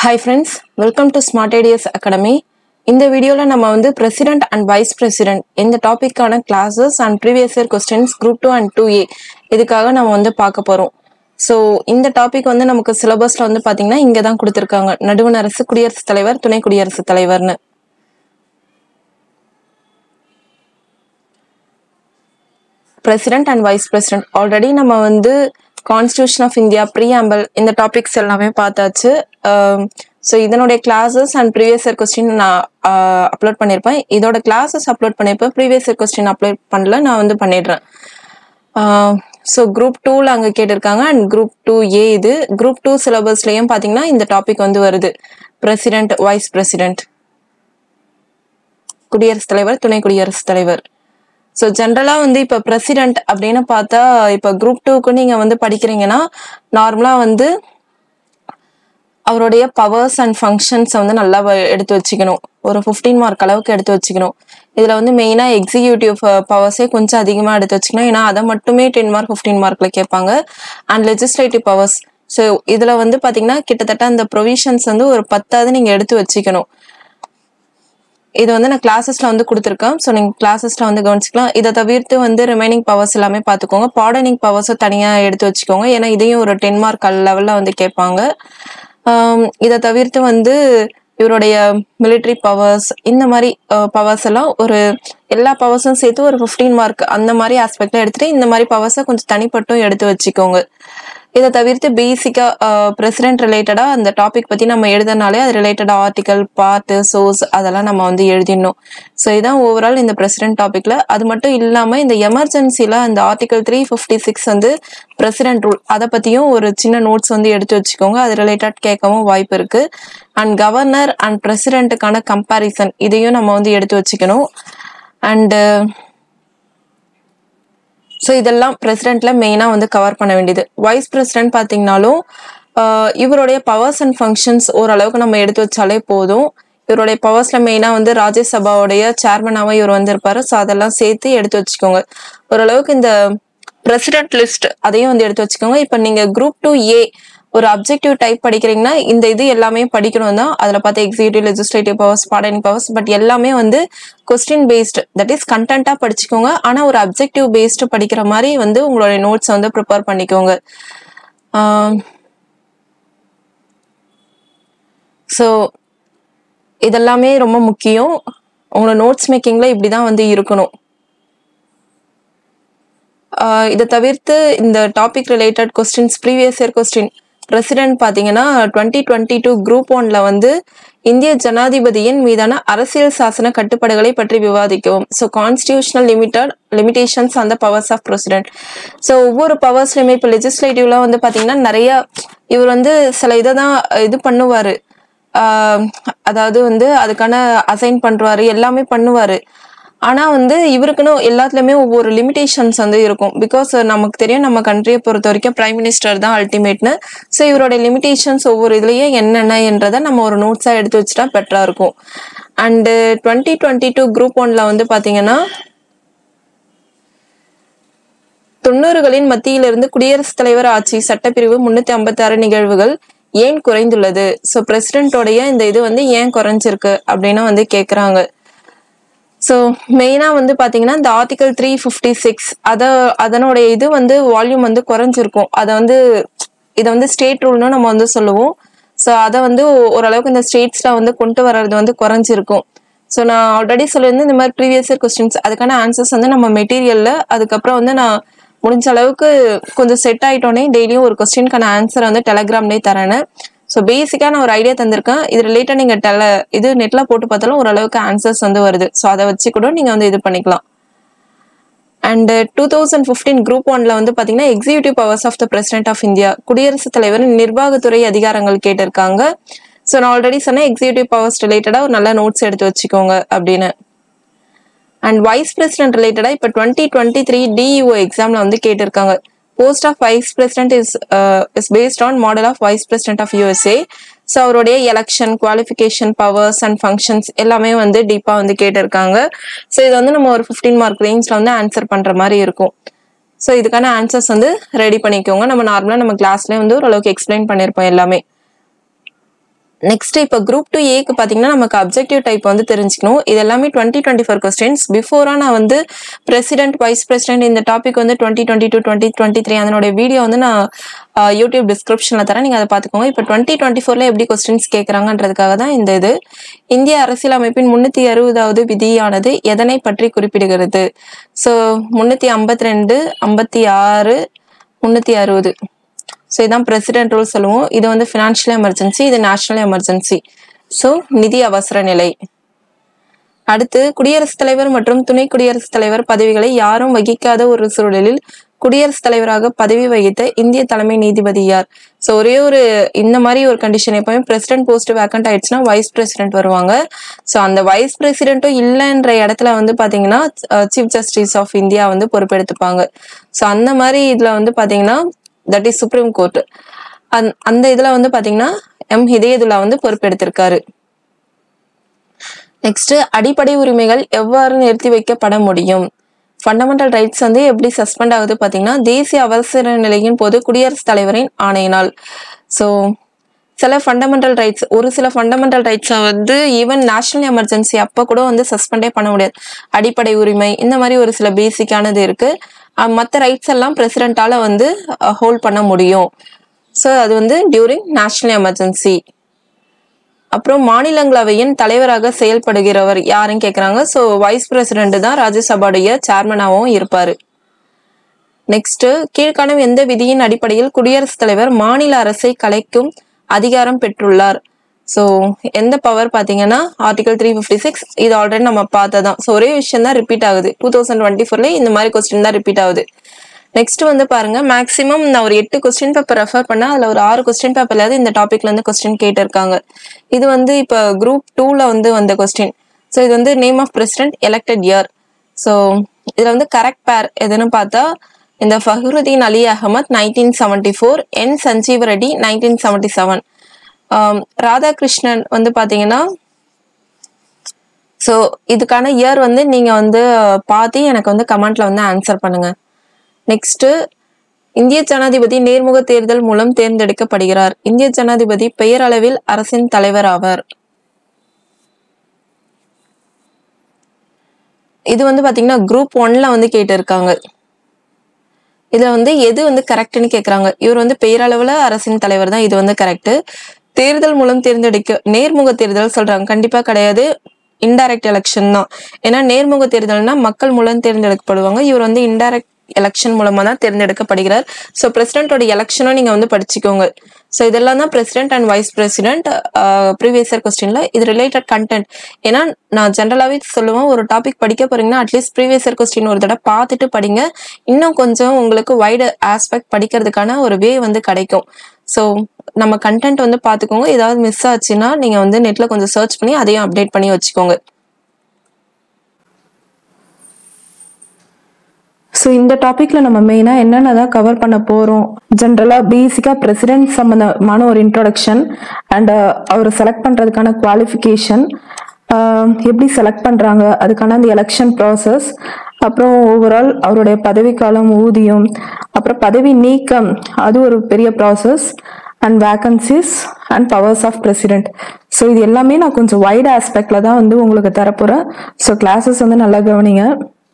hi friends welcome to smart ideas academy இந்த வீடியோவில் நம்ம வந்து பிரசிடென்ட் அண்ட் வைஸ் பிரசிடென்ட் இந்த டாபிக்கான classes and previous year questions group two and two A இதுக்காக நம்ம வந்து பார்க்க போகிறோம் ஸோ இந்த டாபிக் வந்து நமக்கு சிலபஸில் வந்து பார்த்தீங்கன்னா இங்கே தான் கொடுத்துருக்காங்க நடுவண் அரசு குடியரசுத் தலைவர் துணை குடியரசுத் தலைவர்னு president and vice president already நம்ம வந்து கான்ஸ்டியூஷன் ஆஃப் இந்தியா ப்ரீஆம்பிள் இந்த டாபிக்ஸ் எல்லாமே பார்த்தாச்சு ஸோ இதனுடைய classes and previous year question நான் அப்லோட் பண்ணியிருப்பேன் இதோட கிளாஸஸ் அப்லோட் பண்ணியிருப்பேன் ப்ரீவியஸ் இயர் கொஸ்டின் அப்லோட் பண்ணல நான் வந்து பண்ணிடுறேன் ஸோ குரூப் டூவில் அங்கே கேட்டிருக்காங்க அண்ட் குரூப் டூ ஏ இது குரூப் டூ சிலபஸ்லேயும் பார்த்தீங்கன்னா இந்த டாபிக் வந்து வருது பிரசிடென்ட் வைஸ் பிரசிடென்ட் குடியரசுத் தலைவர் துணை குடியரசுத் தலைவர் ஸோ ஜென்ரலாக வந்து இப்போ பிரசிடென்ட் அப்படின்னு பார்த்தா இப்போ குரூப் டூக்கு நீங்கள் வந்து படிக்கிறீங்கன்னா நார்மலாக வந்து அவருடைய பவர்ஸ் அண்ட் ஃபங்க்ஷன்ஸை வந்து நல்லா வ- எடுத்து வச்சுக்கணும் ஒரு ஃபிஃப்டீன் மார்க் அளவுக்கு எடுத்து வச்சுக்கணும் இதில் வந்து மெயினாக எக்ஸிக்யூட்டிவ் பவர்ஸே கொஞ்சம் அதிகமாக எடுத்து வச்சுக்கணும் ஏன்னா அதை மட்டுமே டென் மார்க் ஃபிஃப்டீன் மார்க்கில் கேட்பாங்க அண்ட் லெஜிஸ்லேட்டிவ் பவர்ஸ் ஸோ இதில் வந்து பார்த்தீங்கன்னா கிட்டத்தட்ட அந்த ப்ரொவிஷன்ஸ் வந்து ஒரு பத்தாவது நீங்கள் எடுத்து வச்சுக்கணும் இது வந்து நான் கிளாஸஸ்ல வந்து கொடுத்துருக்கேன் ஸோ நீங்கள் கிளாஸஸ்ல வந்து கவனிச்சுக்கலாம் இதை தவிர்த்து வந்து ரிமைனிங் பவர்ஸ் எல்லாமே பார்த்துக்கோங்க பாடனிங் பவர்ஸை தனியாக எடுத்து வச்சுக்கோங்க ஏன்னா இதையும் ஒரு டென் மார்க் லெவலில் வந்து கேட்பாங்க ஆம், இதை தவிர்த்து வந்து இவருடைய military பவர்ஸ் இந்த மாதிரி பவர்ஸ் எல்லாம் ஒரு எல்லா பவர்ஸும் சேர்த்து ஒரு ஃபிஃப்டீன் மார்க் அந்த மாதிரி ஆஸ்பெக்ட்ல எடுத்துட்டு இந்த மாதிரி பவர்ஸை கொஞ்சம் தனிப்பட்டும் எடுத்து வச்சுக்கோங்க இதை தவிர்த்து பேசிக்கா பிரசிடென்ட் ரிலேட்டடா அந்த டாபிக் பத்தி நம்ம எழுதினாலே அது ரிலேட்டட் ஆர்டிகல் பார்ட் சோர்ஸ் அதெல்லாம் நம்ம வந்து எழுதிடணும் ஸோ இதான் ஓவரால் இந்த பிரசிடென்ட் டாபிக்ல அது மட்டும் இல்லாம இந்த எமர்ஜென்சில அந்த ஆர்டிகல் த்ரீ ஃபிஃப்டி சிக்ஸ் வந்து பிரசிடென்ட் ரூல் அதை பத்தியும் ஒரு சின்ன நோட்ஸ் வந்து எடுத்து வச்சுக்கோங்க அது ரிலேட்டட் கேட்கவும் வாய்ப்பு இருக்கு அண்ட் கவர்னர் அண்ட் பிரசிடென்ட்டுக்கான கம்பேரிசன் இதையும் நம்ம வந்து எடுத்து வச்சுக்கணும் அண்டு ஸோ இதெல்லாம் பிரசிடென்ட்ல மெயினாக வந்து கவர் பண்ண வேண்டியது வைஸ் பிரசிடென்ட் பார்த்தீங்கனாலும் ஆஹ் இவருடைய பவர்ஸ் அண்ட் ஃபங்க்ஷன்ஸ் ஓரளவுக்கு நம்ம எடுத்து வச்சாலே போதும் இவருடைய பவர்ஸ்ல மெயினாக வந்து ராஜ்யசபாவுடைய சேர்மனாகவும் இவர் வந்திருப்பாரு ஸோ அதெல்லாம் சேர்த்து எடுத்து வச்சுக்கோங்க ஓரளவுக்கு இந்த பிரசிடென்ட் லிஸ்ட் அதையும் வந்து எடுத்து வச்சுக்கோங்க இப்போ நீங்க குரூப் டூ ஏ ஒரு அப்ஜெக்டிவ் டைப் படிக்கிறீங்கன்னா இந்த இது எல்லாமே படிக்கணும் தான் அதில் பார்த்து executive legislative powers pardoning powers but எல்லாமே வந்து கொஸ்டின் பேஸ்டு தட் இஸ் கண்டென்ட்டாக படிச்சுக்கோங்க ஆனால் ஒரு அப்ஜெக்டிவ் பேஸ்டு படிக்கிற மாதிரி வந்து உங்களுடைய நோட்ஸ் வந்து ப்ரிப்பேர் பண்ணிக்கோங்க ஸோ இதெல்லாமே ரொம்ப முக்கியம் உங்களோட நோட்ஸ் மேக்கிங்கில் இப்படி தான் வந்து இருக்கணும் ஆஹ் இதை தவிர்த்து இந்த topic related questions previous year question president பார்த்தீங்கன்னா டுவெண்ட்டி டுவெண்ட்டி டூ குரூப் ஒன்ல வந்து இந்திய ஜனாதிபதியின் மீதான அரசியல் சாசன கட்டுப்பாடுகளை பற்றி விவாதிக்கவும் ஸோ கான்ஸ்டியூஷனல் லிமிட்டட் லிமிடேஷன்ஸ் அந்த பவர்ஸ் ஆஃப் பிரசிடென்ட் ஸோ ஒவ்வொரு பவர்ஸ்லையுமே இப்போ லெஜிஸ்லேட்டிவ்ல வந்து பார்த்தீங்கன்னா நிறைய இவர் வந்து சில இதை தான் இது பண்ணுவார் அதாவது வந்து அதுக்கான அசைன் பண்ணுவாரு எல்லாமே பண்ணுவாரு ஆனா வந்து இவருக்குன்னு எல்லாத்துலயுமே ஒவ்வொரு லிமிடேஷன்ஸ் வந்து இருக்கும் பிகாஸ் நமக்கு தெரியும் நம்ம கண்ட்ரியை பொறுத்த வரைக்கும் பிரைம் மினிஸ்டர் தான் அல்டிமேட்னு ஸோ இவரோட லிமிடேஷன்ஸ் ஒவ்வொரு இதுலயும் என்னென்னன்றதை நம்ம ஒரு நோட்ஸா எடுத்து வச்சுட்டா பெட்டரா இருக்கும் and twenty twenty two group ஒன்ல வந்து பாத்தீங்கன்னா தொண்ணூறுகளின் மத்தியிலிருந்து குடியரசுத் தலைவர் ஆட்சி சட்டப்பிரிவு முன்னூத்தி ஐம்பத்தி ஆறு நிகழ்வுகள் ஏன் குறைந்துள்ளது ஸோ பிரசிடென்ட்டோடைய இந்த இது வந்து ஏன் குறைஞ்சிருக்கு அப்படின்னு வந்து கேக்குறாங்க ஸோ மெயினாக வந்து பார்த்தீங்கன்னா இந்த ஆர்டிகல் த்ரீ ஃபிஃப்டி சிக்ஸ் அதை அதனுடைய இது வந்து வால்யூம் வந்து குறைஞ்சிருக்கும் அதை வந்து இதை வந்து ஸ்டேட் ரூல்னு நம்ம வந்து சொல்லுவோம் ஸோ அதை வந்து ஓ- ஓரளவுக்கு இந்த ஸ்டேட்ஸில் வந்து கொண்டு வர்றது வந்து குறைஞ்சிருக்கும் ஸோ நான் ஆல்ரெடி சொல்லியிருந்தேன் இந்த மாதிரி ப்ரீவியஸ் இயர் கொஸ்டின்ஸ் அதுக்கான ஆன்சர்ஸ் வந்து நம்ம மெட்டீரியலில் அதுக்கப்புறம் வந்து நான் முடிஞ்ச அளவுக்கு கொஞ்சம் செட் ஆயிட்டோன்னே டெய்லியும் ஒரு கொஸ்டினுக்கான ஆன்சரை வந்து டெலகிராம்லேயே தரேன் ஸோ பேசிக்காக நான் ஒரு ஐடியா தந்திருக்கேன் இது ரிலேட்டட் நீங்கள் டெல இது நெட்டில் போட்டு பார்த்தாலும் ஓரளவுக்கு ஆன்சர்ஸ் வந்து வருது ஸோ அதை வச்சு கூட நீங்கள் வந்து இது பண்ணிக்கலாம் and two thousand fifteen group ஒன்ல வந்து பார்த்தீங்கன்னா executive powers of the president of India குடியரசுத் தலைவரின் நிர்வாகத்துறை அதிகாரங்கள் கேட்டிருக்காங்க ஸோ நான் ஆல்ரெடி சொன்னேன் எக்ஸிக்யூட்டிவ் பவர்ஸ் ரிலேட்டடாக ஒரு நல்ல நோட்ஸ் எடுத்து வச்சுக்கோங்க அப்படின்னு அண்ட் வைஸ் பிரசிடென்ட் ரிலேட்டடாக இப்போ டுவெண்ட்டி டுவெண்ட்டி த்ரீ டிஇஓ எக்ஸாமில் வந்து கேட்டிருக்காங்க post of vice president is is based on model of vice president of USA so அவருடைய election qualification powers and functions எல்லாமே வந்து டீப்பாக வந்து கேட்டிருக்காங்க ஸோ இது வந்து நம்ம ஒரு ஃபிஃப்டீன் மார்க் ரேஞ்சில் வந்து ஆன்சர் பண்ணுற மாதிரி இருக்கும் ஸோ இதுக்கான ஆன்சர்ஸ் வந்து ரெடி பண்ணிக்கோங்க நம்ம நார்மலாக நம்ம கிளாஸ்லேயே வந்து ஓரளவுக்கு எக்ஸ்பிளைன் பண்ணியிருப்போம் எல்லாமே நெக்ஸ்ட் இப்போ குரூப் டூ ஏக்கு பார்த்தீங்கன்னா நமக்கு அப்ஜெக்டிவ் டைப் வந்து தெரிஞ்சுக்கணும் இது எல்லாமே டுவெண்ட்டி டுவெண்ட்டி ஃபோர் கொஸ்டின்ஸ் பிஃபோராக நான் வந்து பிரசிடென்ட் வைஸ் பிரசிடென்ட் இந்த டாபிக் வந்து twenty twenty two twenty twenty three அதனுடைய வீடியோ வந்து நான் ஆஹ், யூடியூப் டிஸ்கிரிப்ஷனில் தரேன் நீங்கள் அதை பார்த்துக்கோங்க இப்போ டுவெண்ட்டி டுவெண்ட்டி ஃபோரில் எப்படி கொஸ்டின்ஸ் கேட்குறாங்கன்றதுக்காக தான் இந்த இது இந்திய அரசியலமைப்பின் முன்னூற்றி அறுபதாவது விதியானது எதனை பற்றி குறிப்பிடுகிறது ஸோ முன்னூற்றி ஐம்பத்தி ரெண்டு ஐம்பத்தி ஆறு முன்னூற்றி அறுபது ஸோ இதான் பிரசிடென்ட் ரூல் சொல்லுவோம் இது வந்து ஃபினான்ஷியல் எமர்ஜென்சி இது நேஷனல் எமர்ஜென்சி ஸோ நிதி அவசர நிலை அடுத்து குடியரசுத் தலைவர் மற்றும் துணை குடியரசுத் தலைவர் பதவிகளை யாரும் வகிக்காத ஒரு சூழலில் குடியரசுத் தலைவராக பதவி வகித்த இந்திய தலைமை நீதிபதி யார் ஸோ ஒரே ஒரு இந்த மாதிரி ஒரு கண்டிஷன் எப்பவுமே பிரசிடென்ட் போஸ்ட் வேக்கண்ட் ஆயிடுச்சுன்னா வைஸ் பிரசிடென்ட் வருவாங்க ஸோ அந்த வைஸ் பிரசிடென்ட்டும் இல்லைன்ற இடத்துல வந்து பாத்தீங்கன்னா சீஃப் ஜஸ்டிஸ் ஆஃப் இந்தியா வந்து பொறுப்பெடுத்துப்பாங்க ஸோ அந்த மாதிரி இதுல வந்து பாத்தீங்கன்னா தட் இஸ் சுப்ரீம் கோர்ட் அந்த இதுல வந்து பாத்தீங்கன்னா எம் ஹிதயதுல்லா வந்து பொறுப்பெடுத்திருக்காரு நெக்ஸ்ட் அடிப்படை உரிமைகள் எவ்வாறு நிறுத்தி வைக்கப்பட முடியும் ஃபண்டமெண்டல் ரைட்ஸ் வந்து எப்படி சஸ்பெண்ட் ஆகுது பார்த்தீங்கன்னா தேசிய அவசர நிலையின் போது குடியரசுத் தலைவரின் ஆணையினால் ஸோ சில ஃபண்டமெண்டல் ரைட்ஸ் ஒரு சில ஃபண்டமெண்டல் ரைட்ஸை வந்து ஈவன் நேஷனல் எமர்ஜென்சி அப்போ கூட வந்து சஸ்பெண்டே பண்ண முடியாது அடிப்படை உரிமை இந்த மாதிரி ஒரு சில பேசிக்கானது இருக்கு மற்ற ரைட்ஸ் எல்லாம் பிரசிடென்ட்டால வந்து ஹோல்ட் பண்ண முடியும் ஸோ அது வந்து டியூரிங் நேஷனல் எமர்ஜென்சி அப்புறம் மாநிலங்களவையின் தலைவராக செயல்படுகிறவர் யாருன்னு கேக்குறாங்க ஸோ வைஸ் பிரசிடென்ட் தான் ராஜ்யசபாவுடைய சேர்மனாகவும் இருப்பாரு நெக்ஸ்ட் கீழ்காணும் எந்த விதியின் அடிப்படையில் குடியரசுத் தலைவர் மாநில அரசை கலைக்கும் அதிகாரம் பெற்றுள்ளார் ஸோ எந்த பவர் பார்த்தீங்கன்னா ஆர்டிகல் த்ரீ ஃபிஃப்டி சிக்ஸ் இது ஆல்ரெடி நம்ம பார்த்ததான் ஸோ ஒரே விஷயம் தான் ரிப்பீட் ஆகுது டூ தௌசண்ட் டுவெண்ட்டி ஃபோர்ல இந்த மாதிரி கொஸ்டின் தான் ரிப்பீட் ஆகுது நெக்ஸ்ட் வந்து பாருங்க மேக்ஸிமம் நான் ஒரு எட்டு கொஸ்டின் பேப்பர் ரெஃபர் பண்ணேன் அதுல ஒரு ஆறு கொஸ்டின் பேப்பர்லாவது இந்த டாபிக்ல இருந்து கொஸ்டின் கேட்டிருக்காங்க இது வந்து இப்போ குரூப் டூல வந்து வந்த கொஸ்டின் ஸோ இது வந்து name of president elected year so இதுல வந்து கரெக்ட் பேர் எதுன்னு பார்த்தா இந்த Fakhruddin Ali Ahmed nineteen seventy four N Sanjeev Reddy nineteen seventy seven Radhakrishnan வந்து பாத்தீங்கன்னா ஸோ இதுக்கான இயர் வந்து நீங்க வந்து பார்த்து எனக்கு வந்து கமெண்ட்ல வந்து ஆன்சர் பண்ணுங்க நெக்ஸ்ட் இந்திய ஜனாதிபதி நேர்முக தேர்தல் மூலம் தேர்ந்தெடுக்கப்படுகிறார் இந்திய ஜனாதிபதி பெயரளவில் அரசின் தலைவர் ஆவார் இது வந்து பாத்தீங்கன்னா குரூப் ஒன்ல வந்து கேட்டிருக்காங்க இதுல வந்து எது வந்து கரெக்ட்னு கேக்குறாங்க இவர் வந்து பெயரளவுல அரசின் தலைவர் தான் இது வந்து கரெக்ட் தேர்தல் மூலம் தேர்ந்தெடுக்க நேர்முக தேர்தல் சொல்றாங்க கண்டிப்பா கிடையாது இன்டைரக்ட் எலெக்ஷன் தான் ஏன்னா நேர்முக தேர்தல்னா மக்கள் மூலம் தேர்ந்தெடுக்கப்படுவாங்க இவர் வந்து இன்டைரக்ட் எலெக்ஷன் மூலமா தான் தேர்ந்தெடுக்கப்படுகிறார் ஸோ பிரசிடென்ட்டோட எலெக்ஷனும் நீங்க வந்து படிச்சுக்கோங்க ஸோ இதெல்லாம் தான் president and vice president previous year கொஸ்டின்ல இது ரிலேட்டட் கண்டென்ட் ஏன்னா நான் ஜென்ரலாகவே சொல்லுவேன் ஒரு டாபிக் படிக்க போறீங்கன்னா அட்லீஸ்ட் ப்ரீவியஸ் இயர் கொஸ்டின் ஒரு தடவை பார்த்துட்டு படிங்க இன்னும் கொஞ்சம் உங்களுக்கு வைடு ஆஸ்பெக்ட் படிக்கிறதுக்கான ஒரு வே வந்து கிடைக்கும் ஸோ நம்ம கண்டென்ட் வந்து பார்த்துக்கோங்க ஏதாவது மிஸ் ஆச்சுன்னா நீங்க வந்து நெட்ல கொஞ்சம் சர்ச் பண்ணி அதையும் அப்டேட் பண்ணி வச்சுக்கோங்க ஸோ இந்த டாப்பிக்ல நம்ம மெயினாக என்னென்ன தான் கவர் பண்ண போகிறோம் ஜென்ரலாக பேசிக்காக பிரசிடென்ட் சம்மந்தமான ஒரு இன்ட்ரோடக்ஷன் அண்ட் அவர் செலக்ட் பண்ணுறதுக்கான குவாலிஃபிகேஷன் எப்படி செலக்ட் பண்ணுறாங்க அதுக்கான அந்த எலெக்ஷன் ப்ராசஸ் அப்புறம் ஓவரால் அவருடைய பதவிக்காலம் ஊதியம் அப்புறம் பதவி நீக்கம் அது ஒரு பெரிய process and vacancies and powers of president so இது எல்லாமே நான் கொஞ்சம் வைட் ஆஸ்பெக்ட்ல தான் வந்து உங்களுக்கு தரப்போகிறேன் ஸோ கிளாஸஸ் வந்து நல்லா கவனிங்க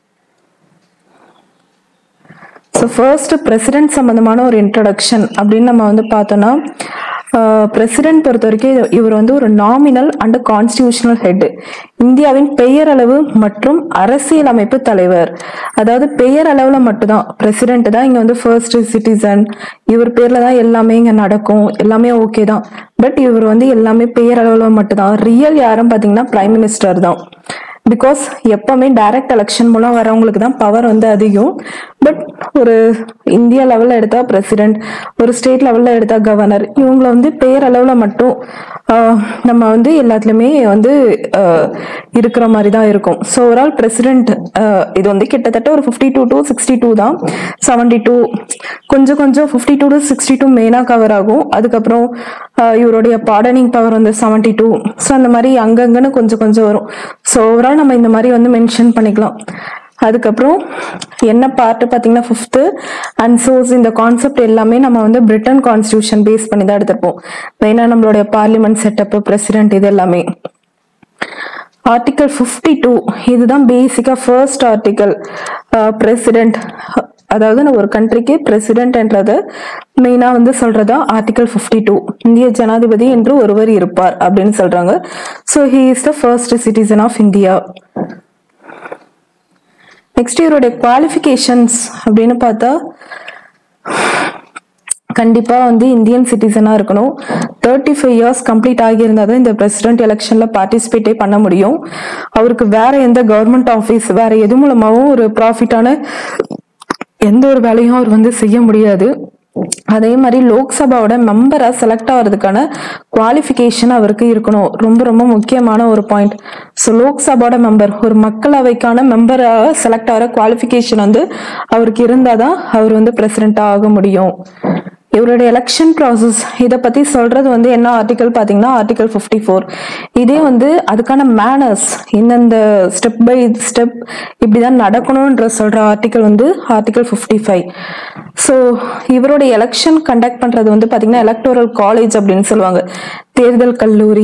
ஸோ ஃபர்ஸ்ட் பிரசிடென்ட் சம்பந்தமான ஒரு இன்ட்ரடக்ஷன் அப்படின்னு நம்ம வந்து பார்த்தோம்னா பிரசிடென்ட் பொறுத்த வரைக்கும் இது- இவர் வந்து ஒரு நாமினல் அண்ட் கான்ஸ்டியூஷனல் ஹெட் இந்தியாவின் பெயரளவு மற்றும் அரசியலமைப்பு தலைவர் அதாவது பெயரளவுல மட்டும்தான் பிரசிடென்ட் தான் இங்க வந்து ஃபர்ஸ்ட் சிட்டிசன் இவர் பேர்ல தான் எல்லாமே இங்க நடக்கும் எல்லாமே ஓகே தான் பட் இவர் வந்து எல்லாமே பெயரளவுல மட்டும்தான் ரியல் யாரும் பாத்தீங்கன்னா பிரைம் மினிஸ்டர் தான் பிகாஸ் எப்பவுமே டைரக்ட் எலெக்ஷன் மூலம் வரவங்களுக்கு தான் பவர் வந்து அதிகம் பட் ஒரு இந்தியா லெவல்ல எடுத்தா பிரசிடென்ட் ஒரு ஸ்டேட் லெவல்ல எடுத்தா கவர்னர் இவங்கள வந்து பேரளவுல மட்டும் ஆஹ், நம்ம வந்து எல்லாத்துலயுமே வந்து ஆஹ், இருக்கிற மாதிரி தான் இருக்கும் ஸோ ஒரு ஆள் பிரசிடென்ட் இது வந்து கிட்டத்தட்ட ஒரு fifty two to sixty two தான் செவன்டி டூ கொஞ்சம் கொஞ்சம் fifty two to sixty two மெயினாக கவர் ஆகும் அதுக்கப்புறம் ஆஹ், இவருடைய பாடனிங் பவர் வந்து செவன்டி டூ ஸோ அந்த மாதிரி அங்கங்கன்னு கொஞ்சம் கொஞ்சம் வரும் ஸோ ஓவரால் நம்ம இந்த மாதிரி வந்து மென்ஷன் பண்ணிக்கலாம் அதுக்கப்புறம் என்ன பார்ட் பார்த்தீங்கன்னா ஃபிஃப்த்து அண்ட் சோர்ஸ் இந்த கான்செப்ட் எல்லாமே நம்ம வந்து பிரிட்டன் கான்ஸ்டியூஷன் பேஸ் பண்ணி தான் எடுத்திருப்போம் மெயினாக நம்மளுடைய பார்லிமெண்ட் செட்டப் பிரசிடென்ட் இது எல்லாமே ஆர்டிகல் ஃபிஃப்டி டூ இதுதான் பேசிக்காக ஃபர்ஸ்ட் ஆர்டிகல் பிரசிடென்ட் அதாவது ஒரு கண்ட்ரிக்கு பிரசிடென்ட்ன்றத மெயினாக வந்து சொல்றதா ஆர்டிகல் ஃபிஃப்டி டூ இந்திய ஜனாதிபதி என்று ஒருவர் இருப்பார் அப்படின்னு சொல்றாங்க so he is the first citizen of India next இவருடைய குவாலிஃபிகேஷன்ஸ் அப்படின்னு பார்த்தா கண்டிப்பா வந்து இந்தியன் சிட்டிசனா இருக்கணும் தேர்ட்டி ஃபைவ் இயர்ஸ் கம்ப்ளீட் ஆகியிருந்தா தான் இந்த பிரசிடென்ட் எலெக்ஷன்ல பார்ட்டிசிபேட்டே பண்ண முடியும் அவருக்கு வேற எந்த கவர்மெண்ட் ஆஃபீஸ் வேற எது மூலமாவும் ஒரு ப்ராஃபிட்டான எந்த ஒரு வேலையும் அவர் வந்து செய்ய முடியாது அதே மாதிரி லோக்சபாவோட மெம்பரா செலக்ட் ஆகிறதுக்கான குவாலிஃபிகேஷன் அவருக்கு இருக்கணும் ரொம்ப ரொம்ப முக்கியமான ஒரு பாயிண்ட் ஸோ லோக்சபாவோட மெம்பர் ஒரு மக்களவைக்கான மெம்பராக செலக்ட் ஆகிற குவாலிஃபிகேஷன் வந்து அவருக்கு இருந்தாதான் அவர் வந்து பிரசிடென்ட்டாக ஆக முடியும் இவருடைய எலெக்ஷன் ப்ராசஸ் இதை பத்தி சொல்றது வந்து என்ன ஆர்டிகல் பாத்தீங்கன்னா ஆர்டிகல் ஃபிஃப்டி ஃபோர் இதே வந்து அதுக்கான மேனர்ஸ் இந்தந்த ஸ்டெப் பை ஸ்டெப் இப்படிதான் நடக்கணும்ன்ற சொல்ற ஆர்டிகல் வந்து ஆர்டிகல் ஃபிஃப்டி ஃபைவ் ஸோ இவருடைய எலெக்ஷன் கண்டக்ட் பண்றது வந்து பாத்தீங்கன்னா எலக்டோரல் காலேஜ் அப்படின்னு சொல்லுவாங்க தேர்தல் கல்லூரி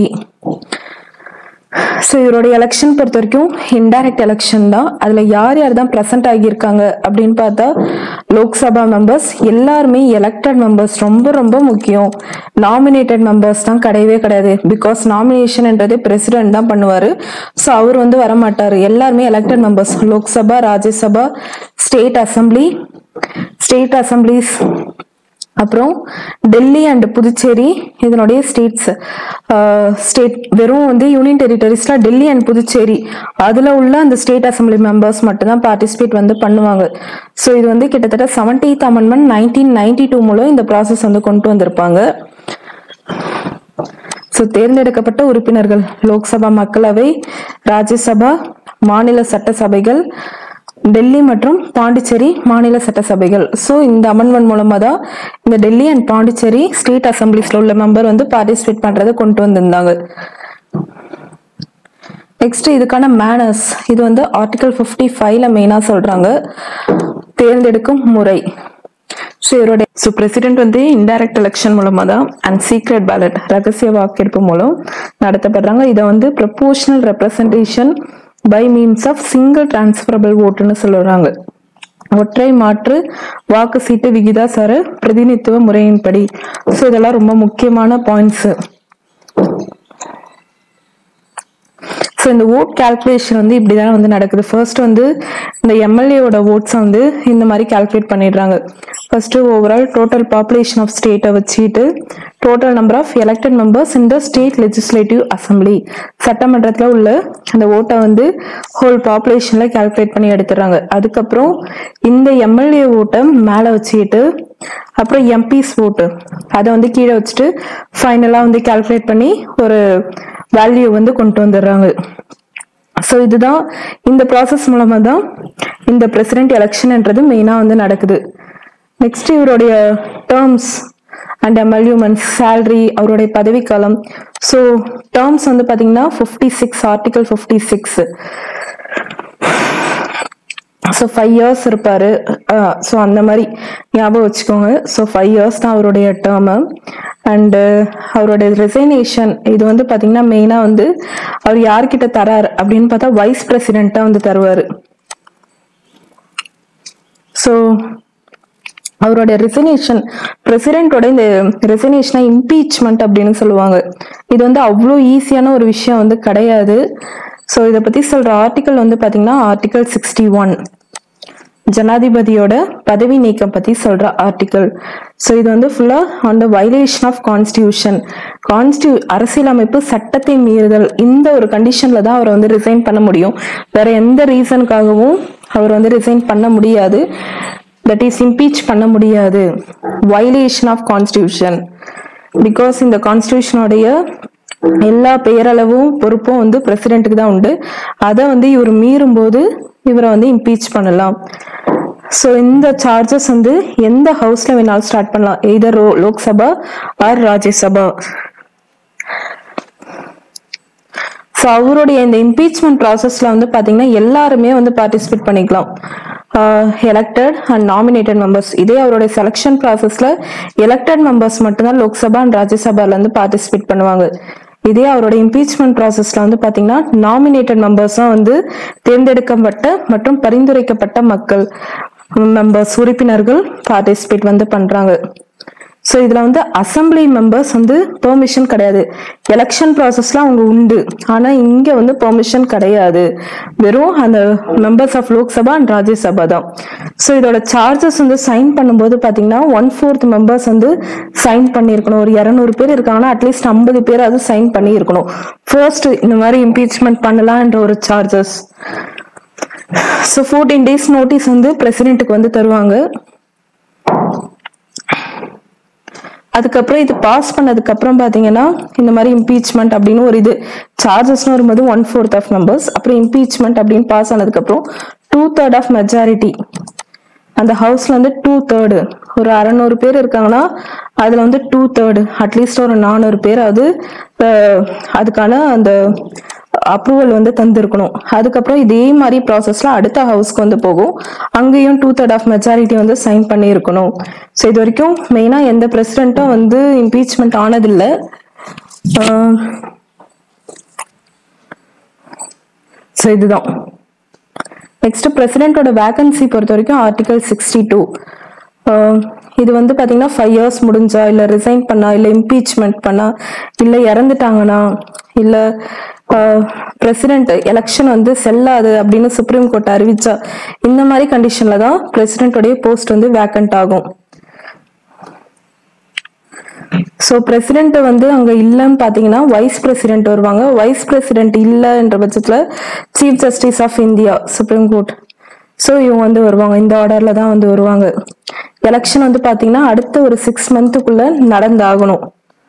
ஸோ இவருடைய எலெக்ஷன் பொறுத்த வரைக்கும் இன்டைரக்ட் எலெக்ஷன் தான் அதில் யார் யார் தான் ப்ரெசென்ட் ஆகியிருக்காங்க அப்படின்னு பார்த்தா லோக்சபா மெம்பர்ஸ் எல்லாருமே எலெக்டட் மெம்பர்ஸ் ரொம்ப ரொம்ப முக்கியம் நாமினேட்டட் மெம்பர்ஸ் தான் கிடையவே கிடையாது பிகாஸ் நாமினேஷன்ன்றது பிரசிடென்ட் தான் பண்ணுவார் ஸோ அவர் வந்து வரமாட்டார் எல்லாருமே elected members Lok Sabha Rajya Sabha state assembly state assemblies அப்புறம் டெல்லி அண்ட் புதுச்சேரி இதனுடைய ஸ்டேட்ஸ் ஸ்டேட் வெறும் வந்து யூனியன் டெரிட்டரிஸ்ல டெல்லி அண்ட் புதுச்சேரி அதுல உள்ள அந்த ஸ்டேட் அசம்பிளி மெம்பர்ஸ் மட்டும்தான் பார்ட்டிசிபேட் வந்து பண்ணுவாங்க ஸோ இது வந்து கிட்டத்தட்ட seventeenth amendment nineteen ninety two மூலம் இந்த ப்ராசஸ் வந்து கொண்டு வந்திருப்பாங்க ஸோ தேர்ந்தெடுக்கப்பட்ட உறுப்பினர்கள் லோக்சபா மக்களவை ராஜ்யசபா மாநில சட்டசபைகள் டெல்லி மற்றும் பாண்டிச்சேரி மாநில சட்டசபைகள் ஸோ இந்த அமெண்ட்மெண்ட் மூலமா தான் இந்த டெல்லி அண்ட் பாண்டிச்சேரி ஸ்டேட் அசம்பிளிஸ்ல உள்ள மெம்பர் வந்து பார்ட்டிசிபேட் பண்றதை கொண்டு வந்திருந்தாங்க நெக்ஸ்ட் இதுக்கான மேனர்ஸ் இது வந்து ஆர்டிகல் ஃபிஃப்டி ஃபைவ்ல மெயினா சொல்றாங்க தேர்ந்தெடுக்கும் முறை ஸோ இவருடைய ஸோ பிரசிடென்ட் வந்து இன்டைரக்ட் எலெக்ஷன் மூலமா தான் அண்ட் சீக்ரெட் பேலட் ரகசிய வாக்கெடுப்பு மூலம் நடத்தப்படுறாங்க இதை வந்து proportional representation by means of single transferable ஓட்டுன்னு சொல்லுறாங்க ஒற்றை மாற்று வாக்கு சீட்டு விகிதாசார பிரதிநிதித்துவ முறையின்படி ஸோ இதெல்லாம் ரொம்ப முக்கியமான பாயிண்ட்ஸ் ஸோ இந்த ஓட் கால்குலேஷன் வந்து இப்படிதான் வந்து நடக்குது ஃபர்ஸ்ட் வந்து இந்த எம்எல்ஏவோட ஓட்ஸை வந்து இந்த மாதிரி கால்குலேட் பண்ணிடுறாங்க first overall total population of ஸ்டேட்டை வச்சுட்டு total number of elected members இந்த ஸ்டேட் லெஜிஸ்லேட்டிவ் அசம்பிளி சட்டமன்றத்தில் உள்ள அந்த ஓட்டை வந்து ஹோல் பாப்புலேஷன்ல கால்குலேட் பண்ணி எடுத்துடுறாங்க அதுக்கப்புறம் இந்த எம்எல்ஏ ஓட்டை மேலே வச்சுக்கிட்டு அப்புறம் எம்பிஸ் ஓட்டு அதை வந்து கீழே வச்சுட்டு ஃபைனலாக வந்து கால்குலேட் பண்ணி ஒரு வேல்யூ வந்து கொண்டு வந்துடுறாங்க ஸோ இதுதான் இந்த ப்ராசஸ் மூலமா தான் இந்த பிரசிடென்ட் எலெக்ஷன்ன்றது மெயினாக வந்து நடக்குது நெக்ஸ்ட் இவருடைய டேர்ம்ஸ் அண்ட் எமல்யூமெண்ட்ஸ் சேலரி அவருடைய பதவிக்காலம் ஸோ டேர்ம்ஸ் வந்து பார்த்தீங்கன்னா fifty six article fifty six so five years இருப்பாரு ஸோ அந்த மாதிரி ஞாபகம் வச்சுக்கோங்க ஸோ ஃபைவ் இயர்ஸ் தான் அவருடைய டேர்மு அண்டு அவருடைய ரிசைனேஷன் இது வந்து பார்த்தீங்கன்னா மெயினாக வந்து அவர் யார்கிட்ட தரார் அப்படின்னு பார்த்தா வைஸ் பிரசிடென்ட்டாக வந்து தருவார் ஸோ அவரோட ரெசினேஷன் பிரசிடென்ட்டோட இந்த ரெசினேஷனை இம்பீச்மெண்ட் அப்படின்னு சொல்லுவாங்க இது வந்து அவ்வளோ ஈஸியான ஒரு விஷயம் வந்து கிடையாது ஸோ இதை பற்றி சொல்கிற ஆர்டிக்கல் வந்து பார்த்தீங்கன்னா ஆர்டிக்கல் சிக்ஸ்டி ஒன் ஜனாதிபதியோட பதவி நீக்கம் பத்தி சொல்ற ஆர்டிக்கல் ஸோ இது வந்து ஃபுல்லா on the violation of constitution கான்ஸ்டியூ அரசியலமைப்பு சட்டத்தை மீறுதல் இந்த ஒரு கண்டிஷன்ல தான் அவரை வந்து ரிசைன் பண்ண முடியும் வேற எந்த ரீசனுக்காகவும் அவர் வந்து ரிசைன் பண்ண முடியாது தட் இஸ் இம்பீச் பண்ண முடியாது வயலேஷன் ஆஃப் கான்ஸ்டியூஷன் பிகாஸ் இந்த கான்ஸ்டியூஷனுடைய எல்லா பெயரளவும் பொறுப்பும் வந்து பிரசிடென்ட்டுக்கு தான் உண்டு அதை வந்து இவர் மீறும் போது இவரை வந்து இம்பீச் பண்ணலாம் ஸோ இந்த சார்ஜஸ் வந்து எந்த ஹவுஸ்ல வேணாலும் ஸ்டார்ட் பண்ணலாம் either Lok Sabha or Rajya Sabha so so அவருடைய இந்த இம்பீச்மெண்ட் ப்ராசஸ்ல வந்து பாத்தீங்கன்னா எல்லாருமே வந்து பார்ட்டிசிபேட் பண்ணிக்கலாம் எலெக்டட் அண்ட் நாமினேட்டட் மெம்பர்ஸ் இதே அவருடைய செலெக்ஷன் ப்ராசஸ்ல எலெக்டட் மெம்பர்ஸ் மட்டும்தான் லோக்சபா அண்ட் ராஜ்யசபால இருந்து பார்ட்டிசிபேட் பண்ணுவாங்க இதே அவரோட இம்பீச்மெண்ட் ப்ராசஸ்ல வந்து பாத்தீங்கன்னா நாமினேட்டட் மெம்பர்ஸ் தான் வந்து தேர்ந்தெடுக்கப்பட்ட மற்றும் பரிந்துரைக்கப்பட்ட மக்கள் மெம்பர்ஸ் உறுப்பினர்கள் பார்ட்டிசிபேட் வந்து பண்றாங்க ஸோ இதுல வந்து அசம்பிளி மெம்பர்ஸ் வந்து பெர்மிஷன் கிடையாது எலெக்ஷன் ப்ராசஸ்லாம் அவங்க உண்டு ஆனா இங்க வந்து பெர்மிஷன் கிடையாது வெறும் அந்த members of Lok Sabha and Rajya Sabha தான் ஸோ இதோட சார்ஜஸ் வந்து சைன் பண்ணும்போது பாத்தீங்கன்னா ஒன் ஃபோர்த் மெம்பர்ஸ் வந்து சைன் பண்ணியிருக்கணும் ஒரு இரநூறு பேர் இருக்காங்கன்னா அட்லீஸ்ட் ஐம்பது பேர் அது சைன் பண்ணி இருக்கணும் ஃபர்ஸ்ட் இந்த மாதிரி இம்பீச்மெண்ட் பண்ணலான்ற ஒரு charges so fourteen days notice வந்து பிரசிடென்ட்டுக்கு வந்து தருவாங்க அதுக்கப்புறம் இது பாஸ் பண்ணதுக்கு அப்புறம் பாத்தீங்கன்னா இந்த மாதிரி இம்பீச்மெண்ட் அப்படின்னு ஒரு இது சார்ஜஸ்னு வரும்போது ஒன் ஃபோர்த் ஆஃப் மெம்பர்ஸ் அப்புறம் இம்பீச்மெண்ட் அப்படின்னு பாஸ் ஆனதுக்கு அப்புறம் டூ தேர்ட் ஆஃப் மெஜாரிட்டி அந்த ஹவுஸ்ல வந்து டூ தேர்டு ஒரு அறநூறு பேர் இருக்காங்கன்னா அதுல வந்து டூ தேர்டு அட்லீஸ்ட் ஒரு நானூறு பேர் அது அஹ், அதுக்கான அந்த அப்ரூவல் வந்து தந்திருக்கணும் அதுக்கப்புறம் இதே மாதிரி ப்ராசஸ்ல அடுத்த ஹவுஸ்க்கு வந்து போகும் அங்கேயும் டூ தேர்ட் ஆஃப் மெஜாரிட்டி வந்து சைன் பண்ணி இருக்கணும் ஸோ இது வரைக்கும் மெயினா எந்த பிரசிடென்ட்டும் வந்து இம்பீச்மெண்ட் ஆனதில்லை ஸோ இதுதான் நெக்ஸ்ட் பிரசிடென்ட்டோட வேகன்சி பொறுத்த வரைக்கும் ஆர்டிகல் சிக்ஸ்டி டூ இது வந்து பாத்தீங்கன்னா ஃபைவ் இயர்ஸ் முடிஞ்சா இல்ல ரிசைன் பண்ணா இல்ல இம்பீச்மெண்ட் பண்ணா இல்ல இறந்துட்டாங்கன்னா இல்ல பிரசிடென்ட் எலெக்ஷன் வந்து செல்லாது அப்படின்னு சுப்ரீம் கோர்ட் அறிவிச்சா இந்த மாதிரி கண்டிஷன்ல தான் பிரசிடென்ட்டோடைய போஸ்ட் வந்து வேக்கண்ட் ஆகும் ஸோ பிரசிடென்ட் வந்து அங்க இல்லைன்னு பாத்தீங்கன்னா வைஸ் பிரசிடென்ட் வருவாங்க வைஸ் பிரசிடென்ட் இல்லைன்ற பட்சத்துல chief justice of India supreme court so இவங்க வந்து வருவாங்க இந்த ஆர்டர்ல தான் வந்து வருவாங்க எலெக்ஷன் வந்து பாத்தீங்கன்னா அடுத்த ஒரு சிக்ஸ் மந்த்துக்குள்ள நடந்தாகணும்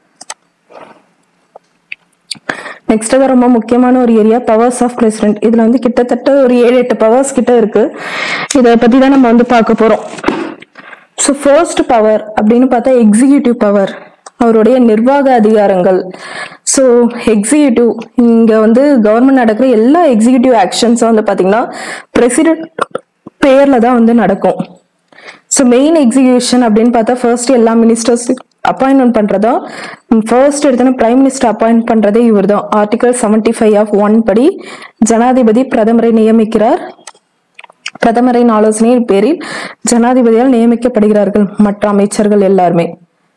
நெக்ஸ்ட் தான் ரொம்ப முக்கியமான ஒரு ஏரியா பவர்ஸ் ஆஃப் பிரசிடென்ட் இதுல வந்து கிட்டத்தட்ட ஒரு ஏழு எட்டு பவர்ஸ் கிட்ட இருக்கு இதை பத்தி தான் நம்ம வந்து பார்க்க போறோம் ஸோ ஃபர்ஸ்ட் பவர் அப்படின்னு பார்த்தா எக்ஸிகியூட்டிவ் பவர் அவருடைய நிர்வாக அதிகாரங்கள் ஸோ எக்ஸிகியூட்டிவ் இங்க வந்து கவர்மெண்ட் நடக்கிற எல்லா எக்ஸிகியூட்டிவ் ஆக்ஷன்ஸும் வந்து பாத்தீங்கன்னா பிரசிடென்ட் பேர்ல தான் வந்து நடக்கும் ஸோ மெயின் எக்ஸிகியூஷன் அப்படின்னு பார்த்தா ஃபர்ஸ்ட் எல்லா மினிஸ்டர்ஸ் அப்பாயின்மெண்ட் பண்றதா ஃபர்ஸ்ட் எடுத்தோன்னா பிரைம் மினிஸ்டர் அப்பாயிண்ட் பண்றதே இவர் தான் article seventy five of one படி ஜனாதிபதி பிரதமரை நியமிக்கிறார் பிரதமரின் ஆலோசனையின் பேரில் ஜனாதிபதியால் நியமிக்கப்படுகிறார்கள் மற்ற அமைச்சர்கள் எல்லாருமே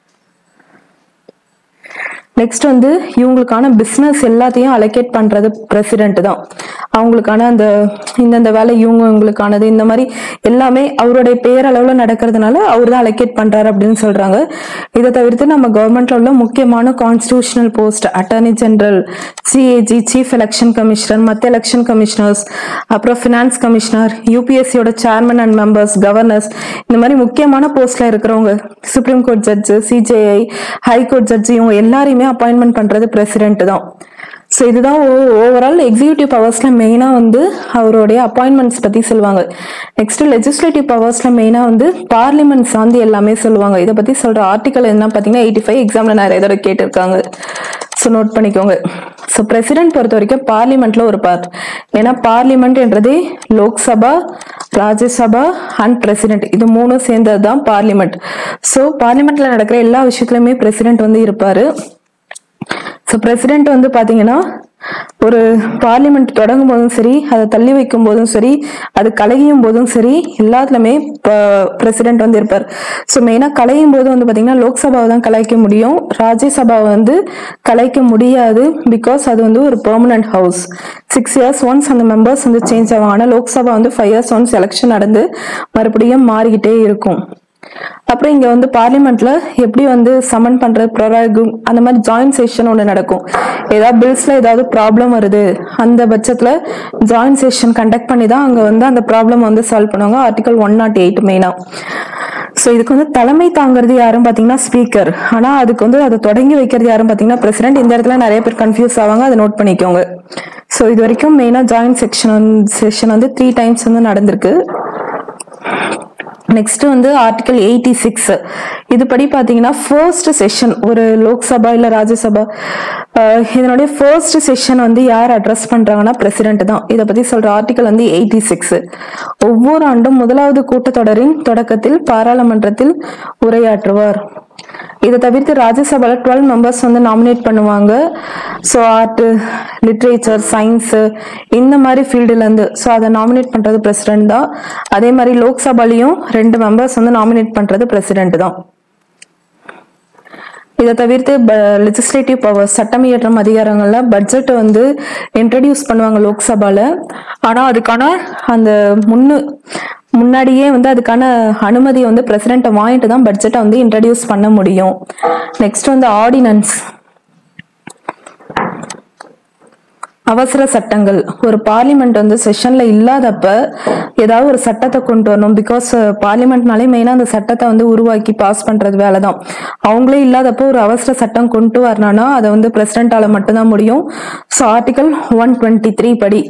நெக்ஸ்ட் வந்து இவங்களுக்கான பிசினஸ் எல்லாத்தையும் அலோகேட் பண்றது பிரசிடென்ட் தான் அவங்களுக்கான அந்த இந்தந்த வேலை இவங்க இவங்களுக்கானது இந்த மாதிரி எல்லாமே அவருடைய பேரளவுல நடக்கிறதுனால அவர் தான் அலோகேட் பண்றாரு அப்படின்னு சொல்றாங்க இதை தவிர்த்து நம்ம கவர்மெண்ட்ல உள்ள முக்கியமான constitutional post attorney general CAG chief election commissioner மற்ற எலெக்ஷன் கமிஷனர்ஸ் அப்புறம் ஃபினான்ஸ் கமிஷனர் யூபிஎஸ்சியோட சேர்மன் அண்ட் மெம்பர்ஸ் கவர்னர்ஸ் இந்த மாதிரி முக்கியமான போஸ்ட்ல இருக்கிறவங்க supreme court judge CJI high court judge இவங்க எல்லாரையுமே அப்பாயின்மெண்ட் பண்றது பிரசிடென்ட் தான் ஸோ இதுதான் ஓவரால் எக்ஸிகியூட்டிவ் பவர்ஸ்ல மெயினா வந்து அவருடைய அப்பாயின்மெண்ட்ஸ் பத்தி சொல்லுவாங்க நெக்ஸ்ட் லெஜிஸ்லேட்டிவ் பவர்ஸ்ல மெயினா வந்து பார்லிமெண்ட் சார்ந்து எல்லாமே சொல்லுவாங்க இதை பத்தி சொல்ற ஆர்டிகல் என்ன பாத்தீங்கன்னா எயிட்டி ஃபைவ் எக்ஸாம்ல நிறைய தடவை கேட்டிருக்காங்க ஸோ நோட் பண்ணிக்கோங்க ஸோ பிரசிடென்ட் பொறுத்த வரைக்கும் பார்லிமெண்ட்ல ஒரு பார்ட் ஏன்னா பார்லிமெண்ட்ன்றதே லோக்சபா ராஜ்யசபா அண்ட் பிரசிடென்ட் இது மூணும் சேர்ந்தது தான் பார்லிமெண்ட் ஸோ பார்லிமெண்ட்ல நடக்கிற எல்லா விஷயத்துலயுமே பிரசிடென்ட் வந்து இருப்பாரு ஸோ பிரசிடென்ட் வந்து பாத்தீங்கன்னா ஒரு பார்லிமெண்ட் தொடங்கும் போதும் சரி அதை தள்ளி வைக்கும் போதும் சரி அது கலையும் போதும் சரி எல்லாத்துலயுமே பிரசிடென்ட் வந்து இருப்பார் ஸோ மெயினாக கலையும் போது வந்து பாத்தீங்கன்னா லோக்சபாவை தான் கலைக்க முடியும் ராஜ்யசபாவை வந்து கலைக்க முடியாது பிகாஸ் அது வந்து ஒரு permanent house six years once அந்த மெம்பர்ஸ் வந்து சேஞ்ச் ஆவாங்க ஆனால் லோக்சபா வந்து ஃபைவ் இயர்ஸ் ஒன்ஸ் எலெக்ஷன் நடந்து மறுபடியும் மாறிக்கிட்டே இருக்கும் அப்புறம் இங்க வந்து பார்லிமெண்ட்ல எப்படி வந்து சமன் பண்றது ப்ரொராகும் அந்த மாதிரி ஜாயின்ட் செஷன் ஒன்று நடக்கும் ஏதாவது பில்ஸ்ல ஏதாவது ப்ராப்ளம் வருது அந்த பட்சத்துல ஜாயின்ட் செஷன் கண்டக்ட் பண்ணி தான் அங்க வந்து அந்த ப்ராப்ளம் வந்து சால்வ் பண்ணுவாங்க ஆர்டிகல் ஒன் நாட் எயிட் மெயினா ஸோ இதுக்கு வந்து தலைமை தாங்கிறது யாரும் பார்த்தீங்கன்னா ஸ்பீக்கர் ஆனால் அதுக்கு வந்து அதை தொடங்கி வைக்கிறது யாரும் பார்த்தீங்கன்னா பிரசிடென்ட் இந்த இடத்துல நிறைய பேர் கன்ஃபியூஸ் ஆவாங்க அதை நோட் பண்ணிக்கோங்க ஸோ இது வரைக்கும் மெயினாக ஜாயின்ட் செக்ஷன் செஷன் வந்து த்ரீ டைம்ஸ் வந்து நடந்திருக்கு நெக்ஸ்ட் வந்து ஆர்டிகல் எயிட்டி சிக்ஸ் இதுபடி பார்த்தீங்கன்னா ஃபர்ஸ்ட் செஷன் ஒரு லோக்சபா இல்லை ராஜ்யசபா அஹ், இதனுடைய ஃபர்ஸ்ட் செஷன் வந்து யார் அட்ரஸ் பண்றாங்கன்னா பிரசிடென்ட் தான் இதை பத்தி சொல்ற ஆர்டிகல் வந்து எயிட்டி சிக்ஸ் ஒவ்வொரு ஆண்டும் முதலாவது கூட்டத்தொடரின் தொடக்கத்தில் பாராளுமன்றத்தில் உரையாற்றுவார் இதை தவிர்த்து ராஜ்யசபால டுவெல் மெம்பர்ஸ் வந்து நாமினேட் பண்ணுவாங்க ஸோ ஆர்ட் லிட்ரேச்சர் சயின்ஸ் இந்த மாதிரி ஃபீல்டுல இருந்து ஸோ அதை நாமினேட் பண்றது பிரசிடென்ட் தான் அதே மாதிரி லோக்சபாலையும் ரெண்டு மெம்பர்ஸ் வந்து நாமினேட் பண்றது பிரசிடென்ட் தான் இதை தவிர்த்து லெஜிஸ்லேட்டிவ் பவர் சட்டம் இயற்றும் அதிகாரங்கள்ல பட்ஜெட் வந்து இன்ட்ரடியூஸ் பண்ணுவாங்க லோக்சபால ஆனா அதுக்கான அந்த முன்னு முன்னாடியே வந்து அதுக்கான அனுமதியை வந்து பிரசிடென்ட்டை வாங்கிட்டு தான் பட்ஜெட்டை வந்து இன்ட்ரடியூஸ் பண்ண முடியும் நெக்ஸ்ட் வந்து ஆர்டினன்ஸ் அவசர சட்டங்கள் ஒரு பார்லிமெண்ட் வந்து செஷன்ல இல்லாதப்ப ஏதாவது ஒரு சட்டத்தை கொண்டு வரணும் பிகாஸ் பார்லிமெண்ட்னாலே மெயினா அந்த சட்டத்தை வந்து உருவாக்கி பாஸ் பண்றது வேலை தான் அவங்களே இல்லாதப்போ ஒரு அவசர சட்டம் கொண்டு வரணும்னா அதை வந்து பிரசிடென்டால மட்டும்தான் முடியும் so article one twenty three படி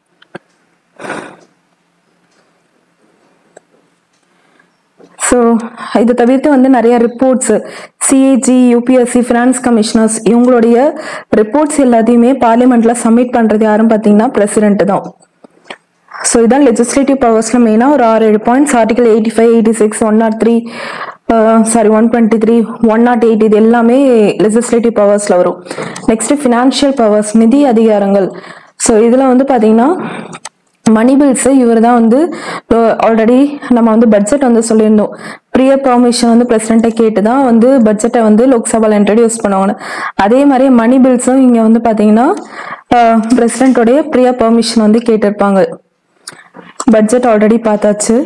ஸோ இதை தவிர்த்து வந்து நிறைய reports CAG UPSC finance commissioners இவங்களுடைய ரிப்போர்ட்ஸ் எல்லாத்தையுமே பார்லிமெண்ட்ல சப்மிட் பண்றது யாரும் பார்த்தீங்கன்னா பிரசிடென்ட் தான் ஸோ இதான் லெஜிஸ்லேட்டிவ் பவர்ஸ்ல மெயினாக ஒரு ஆறு ஏழு points article eighty five eighty six one nought three sorry one twenty three one nought eight இது எல்லாமே லெஜிஸ்லேட்டிவ் பவர்ஸ்ல வரும் நெக்ஸ்ட் ஃபினான்ஷியல் பவர்ஸ் நிதி அதிகாரங்கள் ஸோ இதில் வந்து பார்த்தீங்கன்னா மணி பில்ஸ் இவர் தான் வந்து ஆல்ரெடி நம்ம வந்து பட்ஜெட் வந்து சொல்லியிருந்தோம் ப்ரியர் பர்மிஷன் வந்து பிரசிடென்ட்டை கேட்டு தான் வந்து பட்ஜெட்டை வந்து லோக்சபால இன்ட்ரடியூஸ் பண்ணுவாங்க அதே மாதிரி மணி பில்ஸும் இங்கே வந்து பார்த்தீங்கன்னா பிரசிடென்ட்டோடைய ப்ரியர் பர்மிஷன் வந்து கேட்டிருப்பாங்க பட்ஜெட் ஆல்ரெடி பார்த்தாச்சு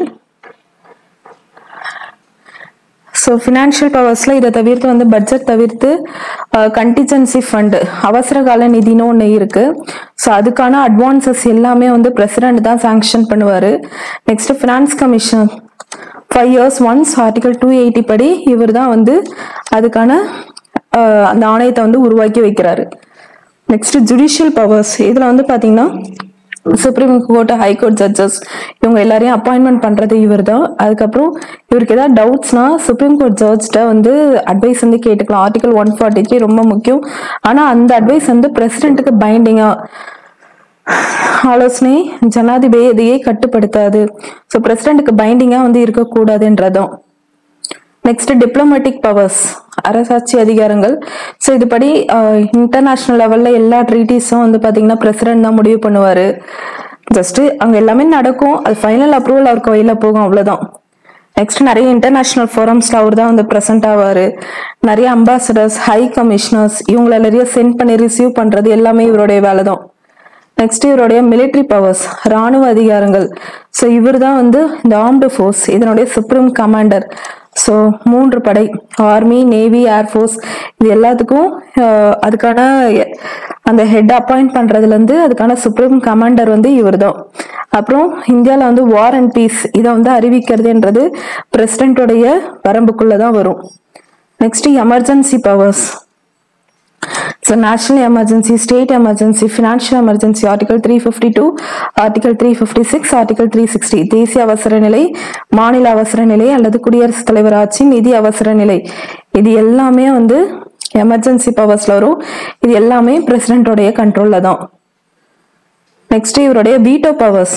ஸோ ஃபினான்ஷியல் பவர்ஸில் இதை தவிர்த்து வந்து பட்ஜெட் தவிர்த்து கண்டிஜென்சி ஃபண்டு அவசர கால நிதின்னு ஒன்று இருக்கு ஸோ அதுக்கான அட்வான்சஸ் எல்லாமே வந்து பிரசிடென்ட் தான் சாங்ஷன் பண்ணுவார் next finance commission five years once article two eighty படி இவர் தான் வந்து அதுக்கான அஹ், அந்த ஆணையத்தை வந்து உருவாக்கி வைக்கிறாரு நெக்ஸ்ட் ஜுடிஷியல் பவர்ஸ் இதில் வந்து பார்த்தீங்கன்னா சுப்ரீம் கோர்ட் ஹைகோர்ட் ஜட்ஜஸ் இவங்க எல்லாரையும் அப்பாயின்மெண்ட் பண்றது இவர் தான் அதுக்கப்புறம் இவருக்கு ஏதாவது டவுட்ஸ்னா சுப்ரீம் கோர்ட் ஜட்ஜ்ட வந்து அட்வைஸ் வந்து கேட்டுக்கலாம் ஆர்டிகல் ஒன் ஃபார்ட்டி த்ரீ ரொம்ப முக்கியம் ஆனா அந்த அட்வைஸ் வந்து பிரசிடென்ட்டுக்கு பைண்டிங்கா ஆலோசனை ஜனாதிபதியை கட்டுப்படுத்தாது ஸோ பிரசிடென்ட்டுக்கு பைண்டிங்கா வந்து இருக்கக்கூடாதுன்றதும் நெக்ஸ்ட் டிப்ளமேட்டிக் பவர்ஸ் அரசாட்சி அதிகாரங்கள் ஸோ இதுபடி இன்டர்நேஷ்னல் லெவல்ல எல்லா ட்ரீட்டிஸும் வந்து பாத்தீங்கன்னா பிரசிடென்ட் தான் முடிவு பண்ணுவாரு ஜஸ்ட் அங்க எல்லாமே நடக்கும் அது ஃபைனல் அப்ரூவல் அவர் கையில போகும் அவ்வளவுதான் நெக்ஸ்ட் நிறைய இன்டர்நேஷனல் ஃபோரம்ஸ்ல அவர் தான் வந்து ப்ரெசென்ட் ஆவாரு நிறைய அம்பாசடர்ஸ் ஹை கமிஷனர்ஸ் இவங்கள நிறைய சென்ட் பண்ணி ரிசீவ் பண்றது எல்லாமே இவருடைய வேலை தான் நெக்ஸ்ட் இவருடைய மிலிட்ரி பவர்ஸ் ராணுவ அதிகாரங்கள் ஸோ இவர் தான் வந்து இந்த ஆர்ம்டு ஃபோர்ஸ் இதனுடைய சுப்ரீம் கமாண்டர் ஸோ மூன்று படை ஆர்மி நேவி ஏர்ஃபோர்ஸ் இது எல்லாத்துக்கும் அஹ், அதுக்கான எ- அந்த ஹெட் அப்பாயிண்ட் பண்றதுல இருந்து அதுக்கான சுப்ரீம் கமாண்டர் வந்து இவர் தான் அப்புறம் இந்தியாவில் வந்து வார் அண்ட் பீஸ் இதை வந்து அறிவிக்கிறதுன்றது பிரசிடென்ட்டோடைய வரம்புக்குள்ள தான் வரும் next emergency powers so national emergency state emergency financial emergency article three fifty two article three fifty six article three sixty தேசிய அவசர நிலை மாநில அவசர நிலை அல்லது குடியரசுத் தலைவர் ஆட்சி நிதி அவசர நிலை இது எல்லாமே வந்து எமர்ஜென்சி பவர்ஸ்ல வரும் இது எல்லாமே பிரசிடென்ட்டோடைய கண்ட்ரோல்ல தான் நெக்ஸ்ட் இவருடைய வீட்டோ பவர்ஸ்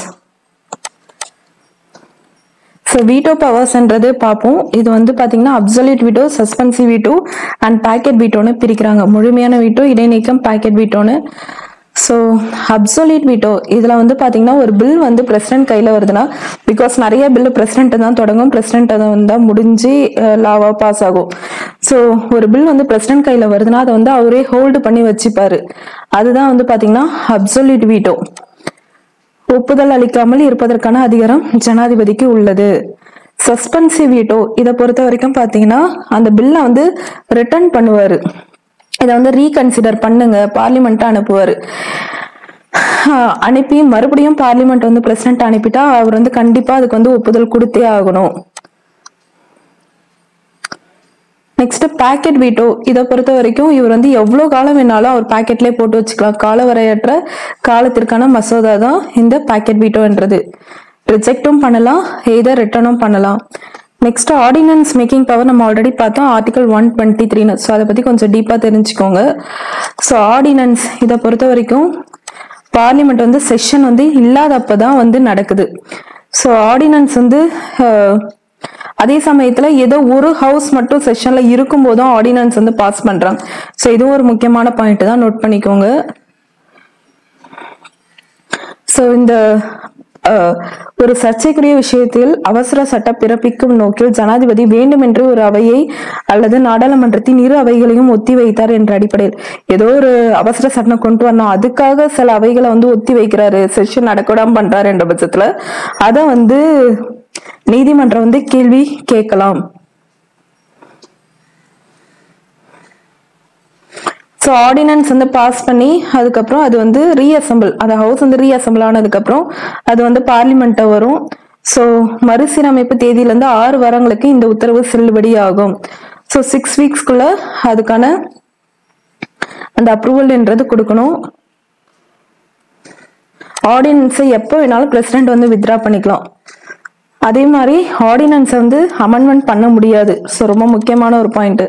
ஸோ வீட்டோ பவர்ஸ்ன்றது பார்ப்போம் இது வந்து பார்த்தீங்கன்னா absolute veto suspensive veto and pocket வீட்டோன்னு பிரிக்கிறாங்க முழுமையான வீட்டோ இடைநீக்கம் பேக்கெட் வீட்டோன்னு ஸோ அப்சல்யூட் வீட்டோ இதில் வந்து பார்த்தீங்கன்னா ஒரு பில் வந்து பிரசிடென்ட் கையில் வருதுன்னா பிகாஸ் நிறைய பில் பிரசிடென்ட் தான் தொடங்கும் பிரசிடென்ட் அதை வந்து முடிஞ்சு லாவாக பாஸ் ஆகும் ஸோ ஒரு பில் வந்து பிரசிடென்ட் கையில் வருதுன்னா அதை வந்து அவரே ஹோல்டு பண்ணி வச்சுப்பாரு அதுதான் வந்து பார்த்தீங்கன்னா அப்சல்யூட் வீட்டோ ஒப்புதல் அளிக்காமல் இருப்பதற்கான அதிகாரம் ஜனாதிபதிக்கு உள்ளது சஸ்பென்சிவ் வீட்டோ இதை பொறுத்த வரைக்கும் பார்த்தீங்கன்னா அந்த பில்லை வந்து ரிட்டர்ன் பண்ணுவாரு இதை வந்து ரீகன்சிடர் பண்ணுங்க பார்லிமெண்ட்டை அனுப்புவார் அனுப்பி மறுபடியும் பார்லிமெண்ட் வந்து பிரசிடென்ட் அனுப்பிட்டா அவர் வந்து கண்டிப்பா அதுக்கு வந்து ஒப்புதல் கொடுத்தே ஆகணும் நெக்ஸ்ட் பாக்கெட் வீட்டோ இதை பொறுத்த வரைக்கும் இவர் வந்து எவ்வளோ காலம் வேணாலும் அவர் பாக்கெட்லேயே போட்டு வச்சுக்கலாம் காலவரையற்ற காலத்திற்கான மசோதா தான் இந்த பாக்கெட் வீட்டோன்றது ரிஜெக்டும் பண்ணலாம் எய்தர் ரிட்டர்னும் பண்ணலாம் நெக்ஸ்ட் ஆர்டினன்ஸ் மேக்கிங் பவர் நம்ம ஆல்ரெடி பார்த்தோம் ஆர்டிகல் ஒன் டுவெண்ட்டி த்ரீனு ஸோ அதை பற்றி கொஞ்சம் டீப்பாக தெரிஞ்சுக்கோங்க ஸோ ஆர்டினன்ஸ் இதை பொறுத்த வரைக்கும் பார்லிமெண்ட் வந்து செஷன் வந்து இல்லாதப்ப தான் வந்து நடக்குது ஸோ ஆர்டினன்ஸ் வந்து அஹ், அதே சமயத்துல ஏதோ ஒரு ஹவுஸ் மட்டும் செஷன்ல இருக்கும் போதும் ஆர்டினன்ஸ் வந்து பாஸ் பண்றாங்க ஸோ இதுவும் ஒரு முக்கியமான பாயிண்ட் தான் நோட் பண்ணிக்கோங்க ஸோ இந்த அஹ், ஒரு சர்ச்சைக்குரிய விஷயத்தில் அவசர சட்டம் பிறப்பிக்கும் நோக்கில் ஜனாதிபதி வேண்டுமென்று ஒரு அவையை அல்லது நாடாளுமன்றத்தின் இரு அவைகளையும் ஒத்தி வைத்தார் என்ற அடிப்படையில் ஏதோ ஒரு அவசர சட்டம் கொண்டு வரணும் அதுக்காக சில அவைகளை வந்து ஒத்தி வைக்கிறாரு செஷன் நடக்கூடாம பண்றாரு என்ற பட்சத்துல அதை வந்து நீதிமன்றம் வந்து கேள்வி கேட்கலாம் ஸோ ஆர்டினன்ஸ் வந்து பாஸ் பண்ணி அதுக்கப்புறம் அது வந்து ரீஅசம்பிள் அந்த ஹவுஸ் வந்து ரீஅசம்பிள் ஆனதுக்கப்புறம் அது வந்து பார்லிமெண்ட்டை வரும் ஸோ மறுசீரமைப்பு தேதியிலேருந்து ஆறு வாரங்களுக்கு இந்த உத்தரவு செல்லுபடி ஆகும் ஸோ சிக்ஸ் வீக்ஸ்க்குள்ள அதுக்கான அந்த அப்ரூவல்ன்றது கொடுக்கணும் ஆர்டினன்ஸை எப்போ வேணாலும் பிரசிடென்ட் வந்து வித்ரா பண்ணிக்கலாம் அதே மாதிரி ஆர்டினன்ஸை வந்து அமெண்ட்மெண்ட் பண்ண முடியாது ஸோ ரொம்ப முக்கியமான ஒரு பாயிண்ட்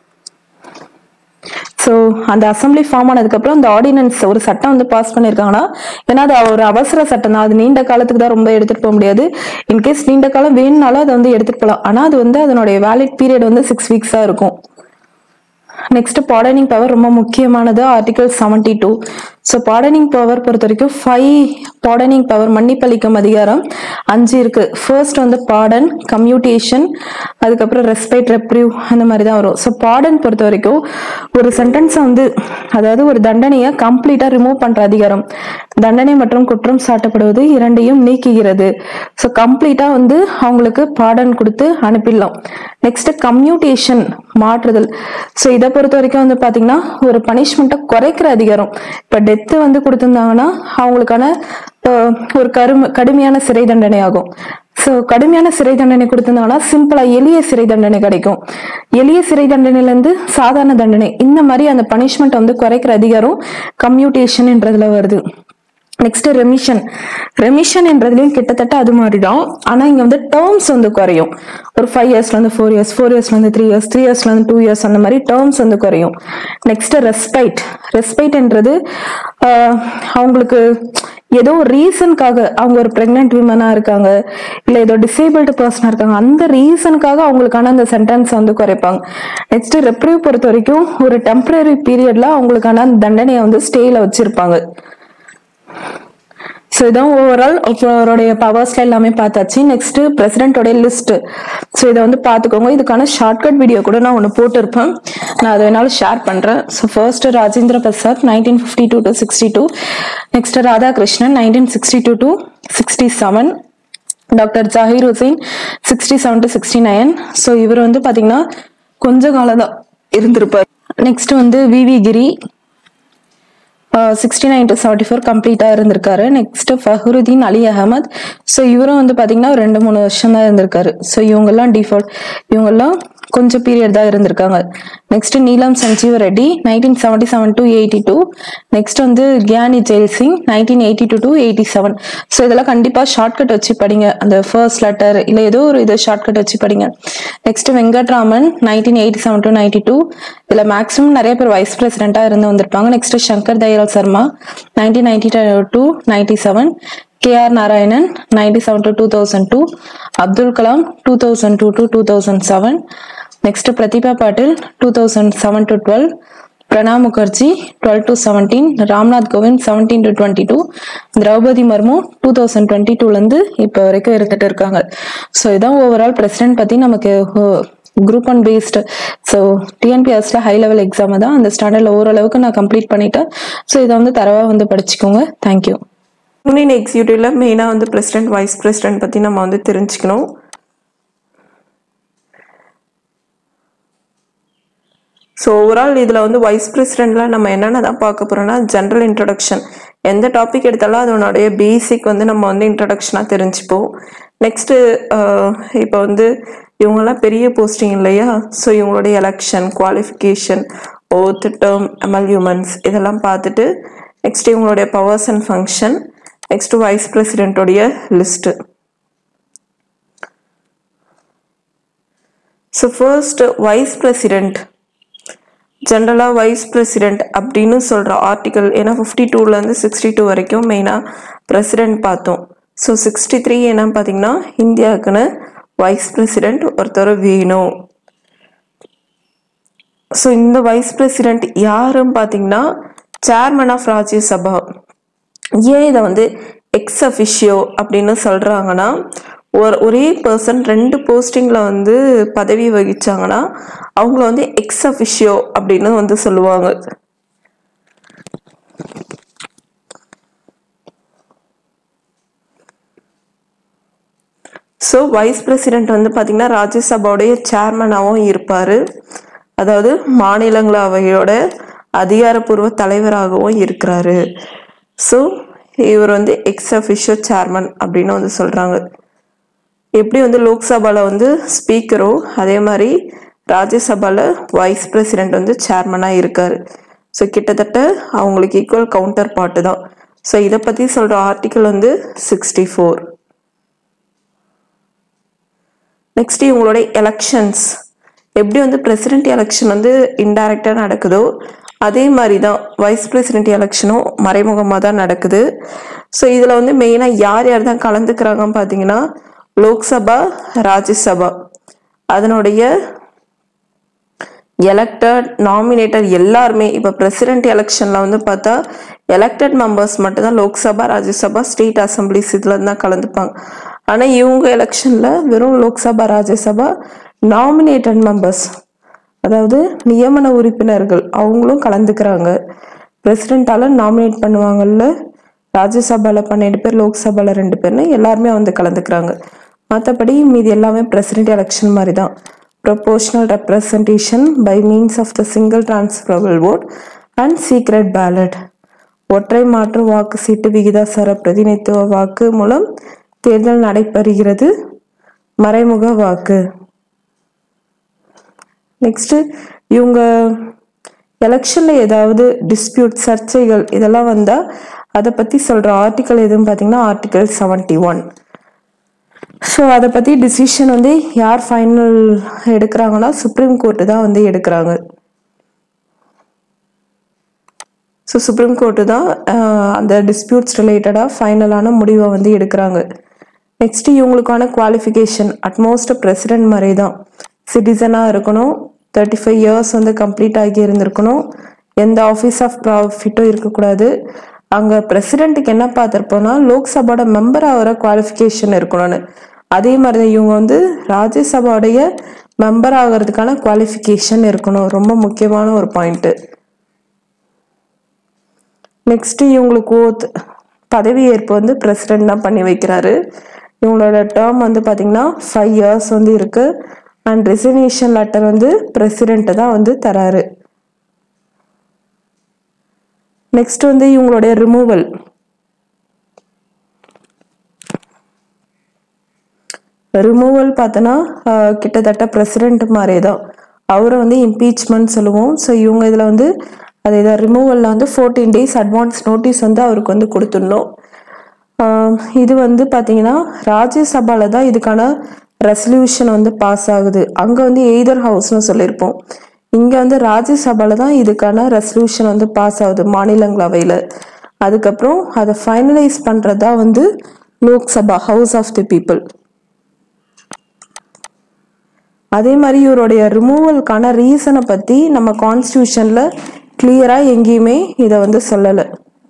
ஸோ அந்த அசம்பிளி ஃபார்ம் ஆனதுக்கப்புறம் அந்த ஆர்டினன்ஸ் ஒரு சட்டம் வந்து பாஸ் பண்ணியிருக்காங்கன்னா ஏன்னா அது ஒரு அவசர சட்டம் தான் அது நீண்ட காலத்துக்கு தான் ரொம்ப எடுத்துட்டு போக முடியாது இன்கேஸ் நீண்ட காலம் வேணும்னாலும் அதை வந்து எடுத்துட்டு போகலாம் ஆனால் அது வந்து அதனுடைய வேலிட் பீரியட் வந்து சிக்ஸ் வீக்ஸாக இருக்கும் நெக்ஸ்ட் பாடனிங் பவர் ரொம்ப முக்கியமானது article seventy two so pardoning power பொறுத்த வரைக்கும் ஃபைவ் பாடனிங் பவர் மன்னிப்பளிக்கும் அதிகாரம் அஞ்சு இருக்கு ஃபர்ஸ்ட் வந்து பாடன் கம்யூட்டேஷன் அதுக்கப்புறம் ரெஸ்பைட் ரெப்ரிவ் அந்த மாதிரி தான் வரும் ஸோ பாடன் பொறுத்த வரைக்கும் ஒரு சென்டென்ஸை வந்து அதாவது ஒரு தண்டனையை கம்ப்ளீட்டாக ரிமூவ் பண்ற அதிகாரம் தண்டனை மற்றும் குற்றம் சாட்டப்படுவது இரண்டையும் நீக்குகிறது ஸோ கம்ப்ளீட்டாக வந்து அவங்களுக்கு பாடன் கொடுத்து அனுப்பிடலாம் நெக்ஸ்ட் கம்யூட்டேஷன் மாற்றுதல் ஸோ இதை பொறுத்த வரைக்கும் வந்து பார்த்தீங்கன்னா ஒரு பனிஷ்மெண்ட்டை குறைக்கிற அதிகாரம் இப்போ டெத்து வந்து கொடுத்துருந்தாங்கன்னா அவங்களுக்கான அஹ், ஒரு கரும் கடுமையான சிறை தண்டனை ஆகும் ஸோ கடுமையான சிறை தண்டனை கொடுத்திருந்தாங்கன்னா சிம்பிளா எளிய சிறை தண்டனை கிடைக்கும் எளிய சிறை தண்டனையிலேருந்து சாதாரண தண்டனை இந்த மாதிரி அந்த பனிஷ்மெண்ட் வந்து குறைக்கிற அதிகாரம் கம்யூட்டேஷன்ன்றதுல வருது நெக்ஸ்ட் ரெமிஷன் ரெமிஷன் என்றதுலயும் கிட்டத்தட்ட அது மாதிரி தான் ஆனா இங்க வந்து டேர்ம்ஸ் வந்து குறையும் ஒரு ஃபைவ் இயர்ஸ்ல இருந்து ஃபோர் இயர்ஸ் ஃபோர் இயர்ஸ்ல இருந்து த்ரீ இயர்ஸ் த்ரீ இயர்ஸ்ல இருந்து டூ இயர்ஸ் அந்த மாதிரி டேர்ம்ஸ் வந்து குறையும் நெக்ஸ்ட் ரெஸ்பைட் ரெஸ்பைட்ன்றது அவங்களுக்கு ஏதோ ஒரு ரீசனுக்காக அவங்க ஒரு பிரெக்னென்ட் விமனா இருக்காங்க இல்ல ஏதோ டிசேபிள்டு பர்சனா இருக்காங்க அந்த ரீசனுக்காக அவங்களுக்கான அந்த சென்டென்ஸ் வந்து குறைப்பாங்க நெக்ஸ்ட் ரெப்ரிவ் பொறுத்த வரைக்கும் ஒரு டெம்பரரி பீரியட்ல அவங்களுக்கான அந்த தண்டனையை வந்து ஸ்டேல வச்சிருப்பாங்க ஸோ இதான் ஓவரால் அவருடைய பவர்ஸ்ல எல்லாமே பார்த்தாச்சு நெக்ஸ்ட் பிரசிடென்ட்டோடைய லிஸ்ட் ஸோ இதை வந்து பார்த்துக்கோங்க இதுக்கான ஷார்ட்கட் வீடியோ கூட நான் ஒன்று போட்டிருப்பேன் நான் அதை வேணாலும் ஷேர் பண்ணுறேன் so first Rajendra Prasad nineteen fifty two to sixty two next Radhakrishnan nineteen sixty two to sixty seven doctor Zakir Hussain sixty seven to sixty nine so இவர் வந்து பார்த்தீங்கன்னா கொஞ்ச காலம் தான் இருந்திருப்பார் நெக்ஸ்ட் வந்து V V Giri sixty nine to seventy four கம்ப்ளீட்டாக இருந்திருக்காரு நெக்ஸ்ட் ஃபஹருதீன் அலி அகமத் ஸோ இவரும் வந்து பார்த்தீங்கன்னா ஒரு ரெண்டு மூணு வருஷம் தான் இருந்திருக்காரு ஸோ இவங்கெல்லாம் டிஃபால்ட் இவங்கெல்லாம் கொஞ்சம் பீரியட் தான் இருந்திருக்காங்க next Neelam Sanjiva Reddy nineteen seventy seven to eighty two next வந்து Giani Zail Singh nineteen eighty two to eighty seven so இதெல்லாம் கண்டிப்பாக ஷார்ட்கட் வச்சு படிங்க அந்த ஃபர்ஸ்ட் லெட்டர் இல்லை ஏதோ ஒரு இது ஷார்ட்கட் வச்சு படிங்க next Venkataraman nineteen eighty seven to ninety two இதில் மேக்ஸிமம் நிறைய பேர் வைஸ் பிரசிடென்ட்டாக இருந்து வந்திருப்பாங்க next Shankar Dayal Sharma nineteen ninety two ninety seven K R Narayanan ninety seven to two thousand two Abdul Kalam two thousand two to two thousand seven next Pratibha Patil two thousand seven to twelve Pranab Mukherjee twelve to seventeen Ram Nath Kovind seventeen to twenty two Droupadi Murmu two thousand twenty டூலேருந்து இப்போ வரைக்கும் இருந்துட்டு இருக்காங்க so இதான் overall president பற்றி நமக்கு group and based so டிஎன்பிஎஸ்ல high level exam தான் அந்த ஸ்டாண்டர்டில் ஓரளவுக்கு நான் கம்ப்ளீட் பண்ணிட்டேன் ஸோ இதை வந்து தரவாக வந்து படிச்சுக்கோங்க தேங்க்யூ யூனியன் எக்ஸிக்யூட்டிவ்ல மெயினாக வந்து பிரசிடென்ட் வைஸ் பிரசிடென்ட் பற்றி நம்ம வந்து தெரிஞ்சுக்கணும் ஸோ ஓவரால் இதில் வந்து வைஸ் பிரசிடென்ட்ல நம்ம என்னென்ன தான் பார்க்க போகிறோம்னா ஜென்ரல் இன்ட்ரடக்ஷன் எந்த டாபிக் எடுத்தாலும் அதனுடைய பேசிக் வந்து நம்ம வந்து இன்ட்ரடக்ஷனாக தெரிஞ்சுப்போம் நெக்ஸ்ட்டு இப்போ வந்து இவங்கெல்லாம் பெரிய போஸ்டிங் இல்லையா ஸோ இவங்களுடைய election qualification oath term emoluments இதெல்லாம் பார்த்துட்டு நெக்ஸ்ட் இவங்களுடைய powers and function next vice பிரசிடென்ட்டோடைய list so first vice president ஜென்ரலாக வைஸ் பிரசிடென்ட் அப்படின்னு சொல்கிற ஆர்டிக்கல் ஏன்னா ஃபிஃப்டி டூலேருந்து சிக்ஸ்டி டூ வரைக்கும் மெயினாக பிரசிடென்ட் பார்த்தோம் ஸோ சிக்ஸ்டி த்ரீ என்ன பார்த்தீங்கன்னா இந்தியாவுக்குன்னு வைஸ் பிரசிடென்ட் ஒருத்தர் வேணும் ஸோ இந்த வைஸ் பிரசிடென்ட் யாருன்னு பார்த்தீங்கன்னா சேர்மன் ஆஃப் ராஜ்யசபா ஏன் இதை வந்து எக்ஸ் அஃபிஷியோ அப்படின்னு சொல்கிறாங்கன்னா ஒரு ஒரே பர்சன் ரெண்டு போஸ்டிங்கில் வந்து பதவி வகிச்சாங்கன்னா அவங்கள வந்து எக்ஸ் அஃபிஷியோ அப்படின்னு வந்து சொல்லுவாங்க ஸோ வைஸ் பிரசிடென்ட் வந்து பார்த்தீங்கன்னா ராஜ்யசபாவுடைய சேர்மனாகவும் இருப்பார் அதாவது மாநிலங்களவையோட அதிகாரப்பூர்வ தலைவராகவும் இருக்கிறாரு ஸோ இவர் வந்து எக்ஸ் அஃபிஷியோ சேர்மன் அப்படின்னு வந்து சொல்கிறாங்க எப்படி வந்து லோக்சபாவில் வந்து ஸ்பீக்கரோ அதே மாதிரி ராஜ்யசபாவில் வைஸ் பிரசிடென்ட் வந்து சேர்மனாக இருக்கார் ஸோ கிட்டத்தட்ட அவங்களுக்கு ஈக்குவல் கவுண்டர் பார்ட்டு தான் ஸோ இதை பற்றி சொல்கிற ஆர்டிக்கல் வந்து சிக்ஸ்டி ஃபோர் நெக்ஸ்ட் இவங்களுடைய எலெக்ஷன்ஸ் எப்படி வந்து பிரசிடென்ட் எலெக்ஷன் வந்து இன்டைரக்டாக நடக்குதோ அதே மாதிரி தான் வைஸ் பிரசிடென்ட் எலெக்ஷனும் மறைமுகமாக தான் நடக்குது ஸோ இதில் வந்து மெயினாக யார் யார் தான் கலந்துக்கிறாங்கன்னு பார்த்தீங்கன்னா லோக்சபா ராஜ்யசபா அதனுடைய எலெக்டட் நாமினேட்டர் எல்லாருமே இப்போ பிரசிடென்ட் எலெக்ஷனில் வந்து பார்த்தா எலெக்டட் மெம்பர்ஸ் மட்டும்தான் லோக்சபா ராஜ்யசபா ஸ்டேட் அசம்பிளிஸ் இதில் தான் கலந்துப்பாங்க ஆனால் இவங்க எலெக்ஷனில் வெறும் லோக்சபா ராஜ்யசபா நாமினேட்டட் மெம்பர்ஸ் அதாவது நியமன உறுப்பினர்கள் அவங்களும் கலந்துக்கிறாங்க பிரசிடென்ட்டால நாமினேட் பண்ணுவாங்கல்ல ராஜ்யசபாவில் பன்னெண்டு பேர் லோக்சபாவில் ரெண்டு பேர்னு எல்லாருமே வந்து கலந்துக்கிறாங்க மற்றபடி மீதி எல்லாமே பிரசிடென்ட் எலெக்ஷன் மாதிரி தான் proportional representation by means of the single transferable vote and secret ballot ஒற்றை மாற்று வாக்கு சீட்டு விகிதாசார பிரதிநிதித்துவ வாக்கு மூலம் தேர்தல் நடைபெறுகிறது மறைமுக வாக்கு நெக்ஸ்ட் இவங்க எலெக்ஷன்ல ஏதாவது டிஸ்பியூட் சர்ச்சைகள் இதெல்லாம் வந்தா அதை பத்தி சொல்ற ஆர்டிக்கல் எதுன்னு பார்த்தீங்கன்னா ஆர்டிக்கல் செவன்டி ஒன் ஸோ அதை பத்தி டிசிஷன் வந்து யார் ஃபைனல் எடுக்கிறாங்கன்னா சுப்ரீம் கோர்ட்டு தான் வந்து எடுக்கிறாங்க ஸோ சுப்ரீம் கோர்ட்டு தான் ஆஹ், அந்த டிஸ்பியூட்ஸ் ரிலேட்டடாக ஃபைனலான முடிவை வந்து எடுக்கிறாங்க நெக்ஸ்ட் இவங்களுக்கான குவாலிஃபிகேஷன் அட்மோஸ்ட் பிரசிடென்ட் மாதிரி தான் சிட்டிசனாக இருக்கணும் தேர்ட்டி ஃபைவ் இயர்ஸ் வந்து கம்ப்ளீட் ஆகி இருந்திருக்கணும் எந்த ஆஃபீஸ் ஆஃப் ப்ராஃபிட்டும் இருக்கக்கூடாது அங்கே பிரசிடென்ட்டுக்கு என்ன பார்த்துருப்போம்னா லோக்சபாவோட மெம்பர் ஆகிற குவாலிஃபிகேஷன் இருக்கணும்னு அதே மாதிரி தான் இவங்க வந்து ராஜ்யசபாவுடைய மெம்பர் ஆகிறதுக்கான குவாலிஃபிகேஷன் இருக்கணும் ரொம்ப முக்கியமான ஒரு பாயிண்ட்டு நெக்ஸ்ட் இவங்களுக்கு ஓத் பதவி ஏற்பு வந்து பிரசிடென்ட் தான் பண்ணி வைக்கிறாரு இவங்களோட டேர்ம் வந்து பார்த்தீங்கன்னா ஃபைவ் இயர்ஸ் வந்து இருக்கு அண்ட் ரெசிக்னேஷன் லெட்டர் வந்து பிரசிடென்ட் தான் வந்து தராரு நெக்ஸ்ட் வந்து இவங்களுடைய ரிமூவல் ரிமூவல் பார்த்தோன்னா ஆஹ், கிட்டத்தட்ட பிரசிடென்ட் மாதிரியே தான் அவரை வந்து இம்பீச்மெண்ட் சொல்லுவோம் ஸோ இவங்க இதில் வந்து அது இதை ரிமூவலில் வந்து ஃபோர்டீன் டேஸ் அட்வான்ஸ் நோட்டீஸ் வந்து அவருக்கு வந்து கொடுத்துடணும் ஆஹ், இது வந்து பார்த்தீங்கன்னா ராஜ்யசபாவில் தான் இதுக்கான ரெசல்யூஷன் வந்து பாஸ் ஆகுது அங்கே வந்து எய்தர் ஹவுஸ்னு சொல்லியிருப்போம் இங்கே வந்து ராஜ்யசபாவில் தான் இதுக்கான ரெசல்யூஷன் வந்து பாஸ் ஆகுது மாநிலங்களவையில் அதுக்கப்புறம் அதை ஃபைனலைஸ் பண்ணுறதா வந்து Lok Sabha house of the people அதே மாதிரி இவருடைய ரிமூவலுக்கான ரீசனை பற்றி நம்ம கான்ஸ்டியூஷனில் கிளியராக எங்கேயுமே இதை வந்து சொல்லலை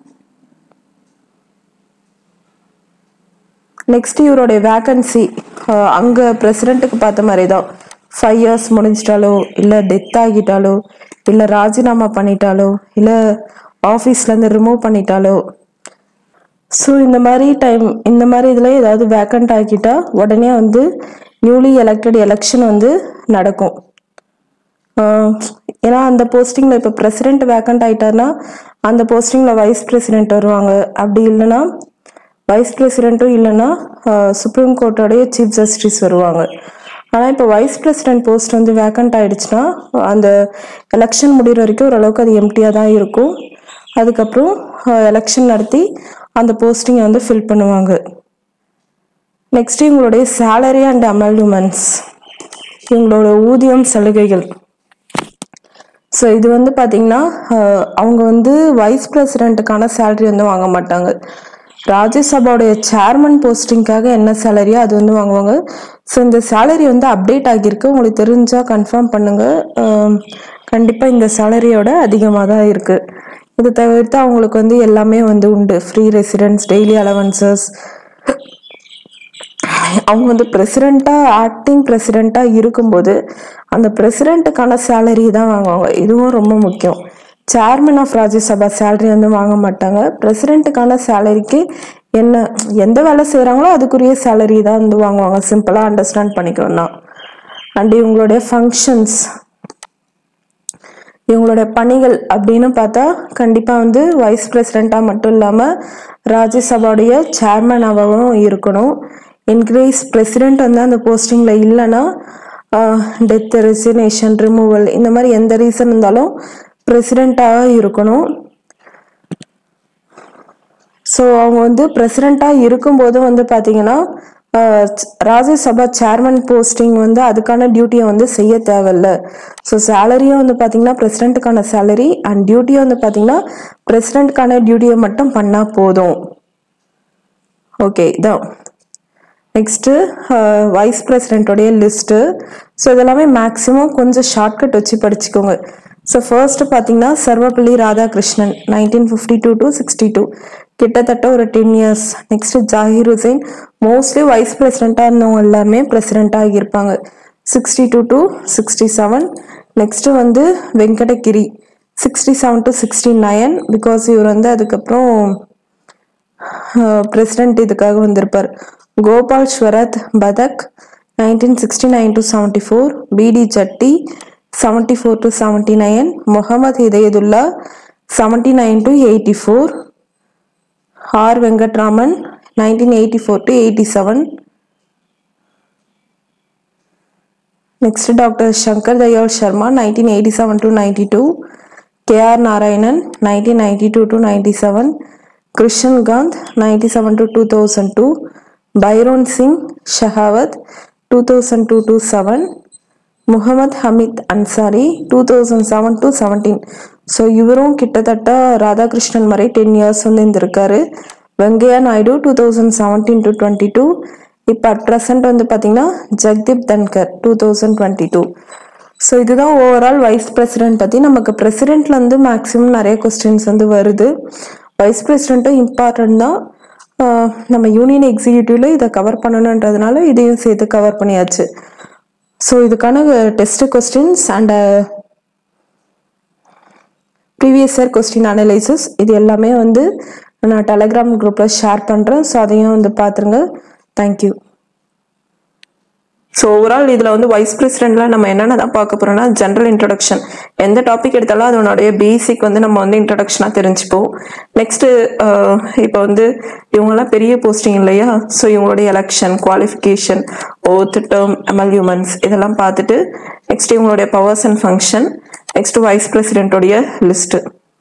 நெக்ஸ்ட் இவருடைய வேக்கன்சி அங்கே பிரசிடென்ட்டுக்கு பார்த்த மாதிரி தான் ஃபைவ் இயர்ஸ் முடிஞ்சிட்டாலோ இல்லை டெத் ஆகிட்டாலோ இல்லை ராஜினாமா பண்ணிட்டாலோ இல்லை ஆஃபீஸ்லேருந்து ரிமூவ் பண்ணிட்டாலோ ஸோ இந்த மாதிரி டைம் இந்த மாதிரி இதில் ஏதாவது வேக்கண்ட் ஆக்கிட்டா உடனே வந்து நியூலி எலெக்டட் எலெக்ஷன் வந்து நடக்கும் ஆஹ் ஏன்னா அந்த போஸ்டிங்கில் இப்போ பிரசிடென்ட் வேக்கண்ட் ஆயிட்டாருன்னா அந்த போஸ்டிங்கில் வைஸ் பிரசிடென்ட் வருவாங்க அப்படி இல்லைன்னா வைஸ் பிரசிடென்ட்டும் இல்லைன்னா சுப்ரீம் கோர்ட்டோடைய சீஃப் ஜஸ்டிஸ் வருவாங்க ஆனால் இப்போ வைஸ் பிரசிடென்ட் போஸ்ட் வந்து வேக்கண்ட் ஆயிடுச்சுன்னா அந்த எலெக்ஷன் முடிகிற வரைக்கும் ஓரளவுக்கு அது எம்டியாக தான் இருக்கும் அதுக்கப்புறம் எலெக்ஷன் நடத்தி அந்த போஸ்டிங்கை வந்து ஃபில் பண்ணுவாங்க நெக்ஸ்ட் இவங்களுடைய சேலரி அண்ட் அமெல்டுமெண்ட்ஸ் இவங்களோட ஊதியம் சலுகைகள் ஸோ இது வந்து பார்த்தீங்கன்னா அஹ், அவங்க வந்து வைஸ் பிரசிடென்ட்டுக்கான சேலரி வந்து வாங்க மாட்டாங்க ராஜ்யசபாவுடைய சேர்மன் போஸ்டிங்காக என்ன சேலரியோ அது வந்து வாங்குவாங்க ஸோ இந்த சேலரி வந்து அப்டேட் ஆகியிருக்கு உங்களுக்கு தெரிஞ்சால் கன்ஃபார்ம் பண்ணுங்க அஹ், கண்டிப்பா இந்த சேலரியோட அதிகமாக தான் இருக்கு இது தவிர்த்து அவங்களுக்கு வந்து எல்லாமே வந்து உண்டு ஃப்ரீ ரெசிடென்ஸ் டெய்லி அலவன்சஸ் அவங்க வந்து பிரசிடெண்ட்டாக ஆக்டிங் பிரசிடெண்ட்டாக இருக்கும்போது அந்த பிரசிடெண்ட்டுக்கான சேலரி தான் வாங்குவாங்க இதுவும் ரொம்ப முக்கியம் சேர்மன் ஆஃப் ராஜ்யசபா சேலரி வந்து வாங்க மாட்டாங்க பிரசிடெண்ட்டுக்கான சேலரிக்கு என்ன எந்த வேலை செய்கிறாங்களோ அதுக்குரிய சேலரி தான் வந்து வாங்குவாங்க சிம்பிளாக அண்டர்ஸ்டாண்ட் பண்ணிக்கணும்னா அண்ட் இவங்களுடைய ஃபங்க்ஷன்ஸ் இவங்களோட பணிகள் அப்படின்னு பார்த்தா கண்டிப்பாக வந்து வைஸ் பிரசிடெண்ட்டாக மட்டும் இல்லாமல் ராஜ்யசபாவுடைய சேர்மனாகவும் இருக்கணும் இன்க்ரீஸ் பிரசிடெண்ட் வந்து அந்த போஸ்டிங்கில் இல்லைன்னா டெத் ரெசினேஷன் ரிமூவல் இந்த மாதிரி எந்த ரீசன் இருந்தாலும் பிரசிடெண்ட்டாக இருக்கணும் ஸோ அவங்க வந்து பிரசிடெண்ட்டாக இருக்கும்போது வந்து பார்த்தீங்கன்னா ஆஹ், ராஜ்யசபா சேர்மன் போஸ்டிங் வந்து அதுக்கான டியூட்டியை வந்து செய்ய தேவையில்ல ஸோ சேலரியும் வந்து பார்த்தீங்கன்னா பிரசிடெண்ட்டுக்கான சேலரி அண்ட் டியூட்டியும் வந்து பார்த்தீங்கன்னா பிரசிடெண்ட்டுக்கான டியூட்டியை மட்டும் பண்ணால் போதும் ஓகே இதான் நெக்ஸ்ட்டு வைஸ் பிரசிடென்ட்டோடைய லிஸ்ட்டு ஸோ இதெல்லாமே மேக்ஸிமம் கொஞ்சம் ஷார்ட்கட் வச்சு படிச்சுக்கோங்க ஸோ ஃபர்ஸ்ட் பார்த்தீங்கன்னா Sarvepalli Radhakrishnan nineteen fifty two to sixty two கிட்டத்தட்ட ஒரு ten years next Zakir Hussain mostly vice பிரசிடெண்ட்டாக இருந்தவங்க எல்லாருமே பிரசிடெண்ட்டாக ஆகியிருப்பாங்க sixty two to sixty seven next வந்து Venkatagiri sixty seven to sixty nine because இவர் வந்து அதுக்கப்புறம் பிரசிடென்ட் இதுக்காக வந்திருப்பார் Gopal Swarup Pathak nineteen sixty nine to seventy four பிடி ஜட்டி seventy four to seventy nine Mohammad Hidayatullah seventy nine to eighty four R Venkataraman nineteen eighty four to eighty seven next doctor Shankar Dayal Sharma nineteen eighty seven to ninety two K R Narayanan nineteen ninety two to ninety seven Krishan Kant ninety seven to two thousand two Bhairon Singh Shekhawat two thousand two to seven Mohammad Hamid Ansari two thousand seven to seventeen so இவரும் கிட்டத்தட்ட ராதாகிருஷ்ணன் மாதிரி ten years வந்து இருந்திருக்காரு Venkaiah Naidu two thousand seventeen to twenty two இப்போ at present வந்து பார்த்தீங்கன்னா Jagdeep Dhankhar two thousand twenty two so இதுதான் overall vice president பற்றி நமக்கு பிரசிடென்ட்லேருந்து மேக்ஸிமம் நிறைய கொஸ்டின்ஸ் வந்து வருது வைஸ் பிரசிடென்ட்டும் இம்பார்ட்டன்ட் தான் ஆஹ் நம்ம யூனியன் எக்ஸிக்யூட்டிவ்ல இதை கவர் பண்ணணுன்றதுனால இதையும் சேர்த்து கவர் பண்ணியாச்சு ஸோ இதுக்கான test questions and previous year question analysis இது எல்லாமே வந்து நான் டெலகிராம் குரூப்பில் ஷேர் பண்ணுறேன் ஸோ அதையும் வந்து பார்த்துருங்க தேங்க்யூ ஸோ ஓவரால் இதில் வந்து வைஸ் பிரசிடென்ட்ல நம்ம என்னென்ன தான் பார்க்க போறோம்னா ஜென்ரல் இன்ட்ரடக்ஷன் எந்த டாபிக் எடுத்தாலும் அதனுடைய பேசிக் வந்து நம்ம வந்து இன்ட்ரடக்ஷனாக தெரிஞ்சுப்போம் நெக்ஸ்ட் இப்போ வந்து இவங்கெல்லாம் பெரிய போஸ்டிங் இல்லையா ஸோ இவங்களுடைய election qualification oath term emoluments இதெல்லாம் பார்த்துட்டு நெக்ஸ்ட் இவங்களுடைய powers and function next vice பிரசிடென்ட்டோடைய list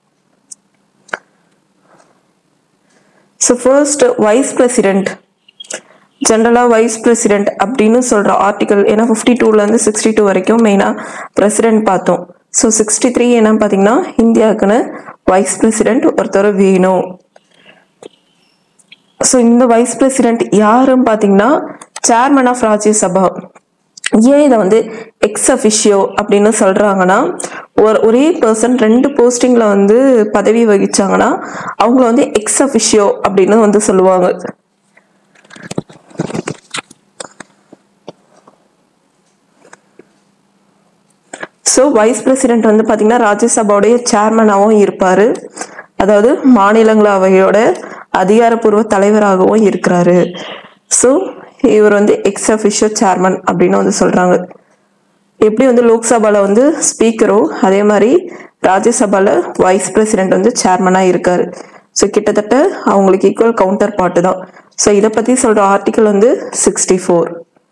so first vice president ஜென்ரலாக வைஸ் பிரசிடென்ட் அப்படின்னு சொல்கிற ஆர்டிகல் ஏன்னா ஃபிஃப்டி டூலேருந்து சிக்ஸ்டி டூ வரைக்கும் மெயினாக பிரசிடென்ட் பார்த்தோம் ஸோ சிக்ஸ்டி த்ரீ என்ன பார்த்தீங்கன்னா இந்தியாவுக்குன்னு வைஸ் பிரசிடென்ட் ஒருத்தர் வேணும் ஸோ இந்த வைஸ் பிரசிடென்ட் யாருன்னு பார்த்தீங்கன்னா சேர்மன் ஆஃப் ராஜ்யசபா ஏன் இதை வந்து எக்ஸ் அஃபிஷியோ அப்படின்னு சொல்றாங்கன்னா ஒரு ஒரே பர்சன் ரெண்டு போஸ்டிங்ல வந்து பதவி வகிச்சாங்கன்னா அவங்கள வந்து எக்ஸ் அஃபிஷியோ அப்படின்னு வந்து சொல்லுவாங்க ஸோ வைஸ் பிரசிடென்ட் வந்து பார்த்தீங்கன்னா ராஜ்யசபாவுடைய சேர்மனாகவும் இருப்பார் அதாவது மாநிலங்களவையோட அதிகாரப்பூர்வ தலைவராகவும் இருக்கிறாரு ஸோ இவர் வந்து எக்ஸ் அஃபிஷியோ சேர்மன் அப்படின்னு வந்து சொல்கிறாங்க எப்படி வந்து லோக்சபாவில் வந்து ஸ்பீக்கரோ அதே மாதிரி ராஜ்யசபாவில் வைஸ் பிரசிடென்ட் வந்து சேர்மனாக இருக்காரு ஸோ கிட்டத்தட்ட அவங்களுக்கு ஈக்குவல் கவுண்டர் பார்ட்டு தான் ஸோ இதை பற்றி சொல்கிற ஆர்டிக்கல் வந்து சிக்ஸ்டி ஃபோர்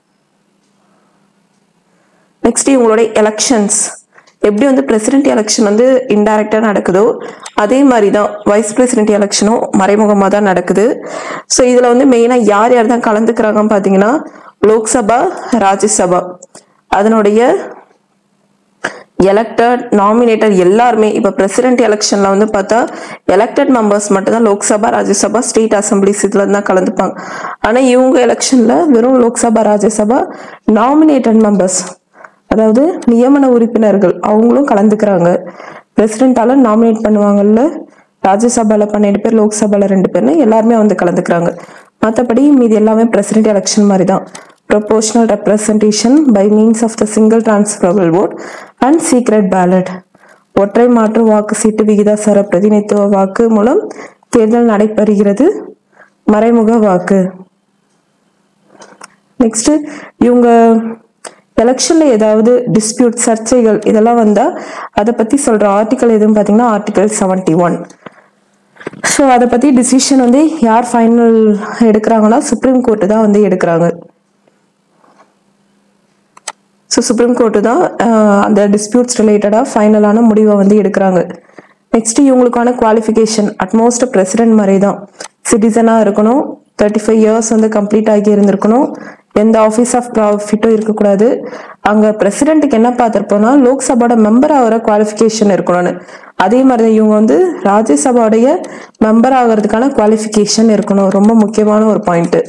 நெக்ஸ்ட் இவங்களுடைய எலெக்ஷன்ஸ் எப்படி வந்து பிரசிடென்ட் எலெக்ஷன் வந்து இன்டைரக்டாக நடக்குதோ அதே மாதிரி தான் வைஸ் பிரசிடென்ட் எலெக்ஷனும் மறைமுகமாக தான் நடக்குது ஸோ இதில் வந்து மெயினாக யார் யார் தான் கலந்துக்கிறாங்கன்னு பார்த்தீங்கன்னா லோக்சபா ராஜ்யசபா அதனுடைய எலெக்டட் நாமினேட்டட் எல்லாருமே இப்போ பிரசிடென்ட் எலெக்ஷன்ல வந்து பார்த்தா எலெக்டட் மெம்பர்ஸ் மட்டும் தான் லோக்சபா ராஜ்யசபா ஸ்டேட் அசம்பிளிஸ் இதுல தான் கலந்துப்பாங்க ஆனா இவங்க எலெக்ஷன்ல வெறும் லோக்சபா ராஜ்யசபா நாமினேட்டட் மெம்பர்ஸ் அதாவது நியமன உறுப்பினர்கள் அவங்களும் கலந்துக்கிறாங்க பிரசிடென்டால நாமினேட் பண்ணுவாங்கல்ல ராஜ்யசபால பன்னெண்டு பேர் லோக்சபால ரெண்டு பேர்னு எல்லாருமே வந்து கலந்துக்கிறாங்க மற்றபடி மீதி எல்லாமே பிரசிடென்ட் எலெக்ஷன் மாதிரி தான் proportional representation by means of the single transferable vote and secret ballot ஒற்றை மாற்று வாக்கு சீட்டு விகிதாசார பிரதிநிதித்துவ வாக்கு மூலம் தேர்தல் நடைபெறுகிறது மறைமுக வாக்கு நெக்ஸ்ட் இவங்க எலெக்ஷன்ல ஏதாவது டிஸ்பியூட் சர்ச்சைகள் இதெல்லாம் வந்தா அதை பத்தி சொல்ற ஆர்டிக்கல் எதுவும் பாத்தீங்கன்னா ஆர்டிக்கல் செவன்டி ஒன் ஸோ அதை பத்தி டிசிஷன் வந்து யார் ஃபைனல் எடுக்கிறாங்கன்னா சுப்ரீம் கோர்ட்டு தான் வந்து எடுக்கிறாங்க ஸோ சுப்ரீம் கோர்ட்டு தான் ஆஹ், அந்த டிஸ்பியூட்ஸ் ரிலேட்டடாக ஃபைனலான முடிவை வந்து எடுக்கிறாங்க நெக்ஸ்ட் இவங்களுக்கான குவாலிஃபிகேஷன் அட்மோஸ்ட் பிரசிடென்ட் மாதிரி தான் சிட்டிசனாக இருக்கணும் தேர்ட்டி ஃபைவ் இயர்ஸ் வந்து கம்ப்ளீட் ஆகி இருந்திருக்கணும் எந்த ஆஃபீஸ் ஆஃப் ப்ராஃபிட்டும் இருக்கக்கூடாது அங்கே பிரசிடென்ட்டுக்கு என்ன பார்த்துருப்போம்னா லோக்சபாவோட மெம்பர் ஆகிற குவாலிஃபிகேஷன் இருக்கணும்னு அதே மாதிரி தான் இவங்க வந்து ராஜ்யசபாவுடைய மெம்பர் ஆகிறதுக்கான குவாலிஃபிகேஷன் இருக்கணும் ரொம்ப முக்கியமான ஒரு பாயிண்ட்டு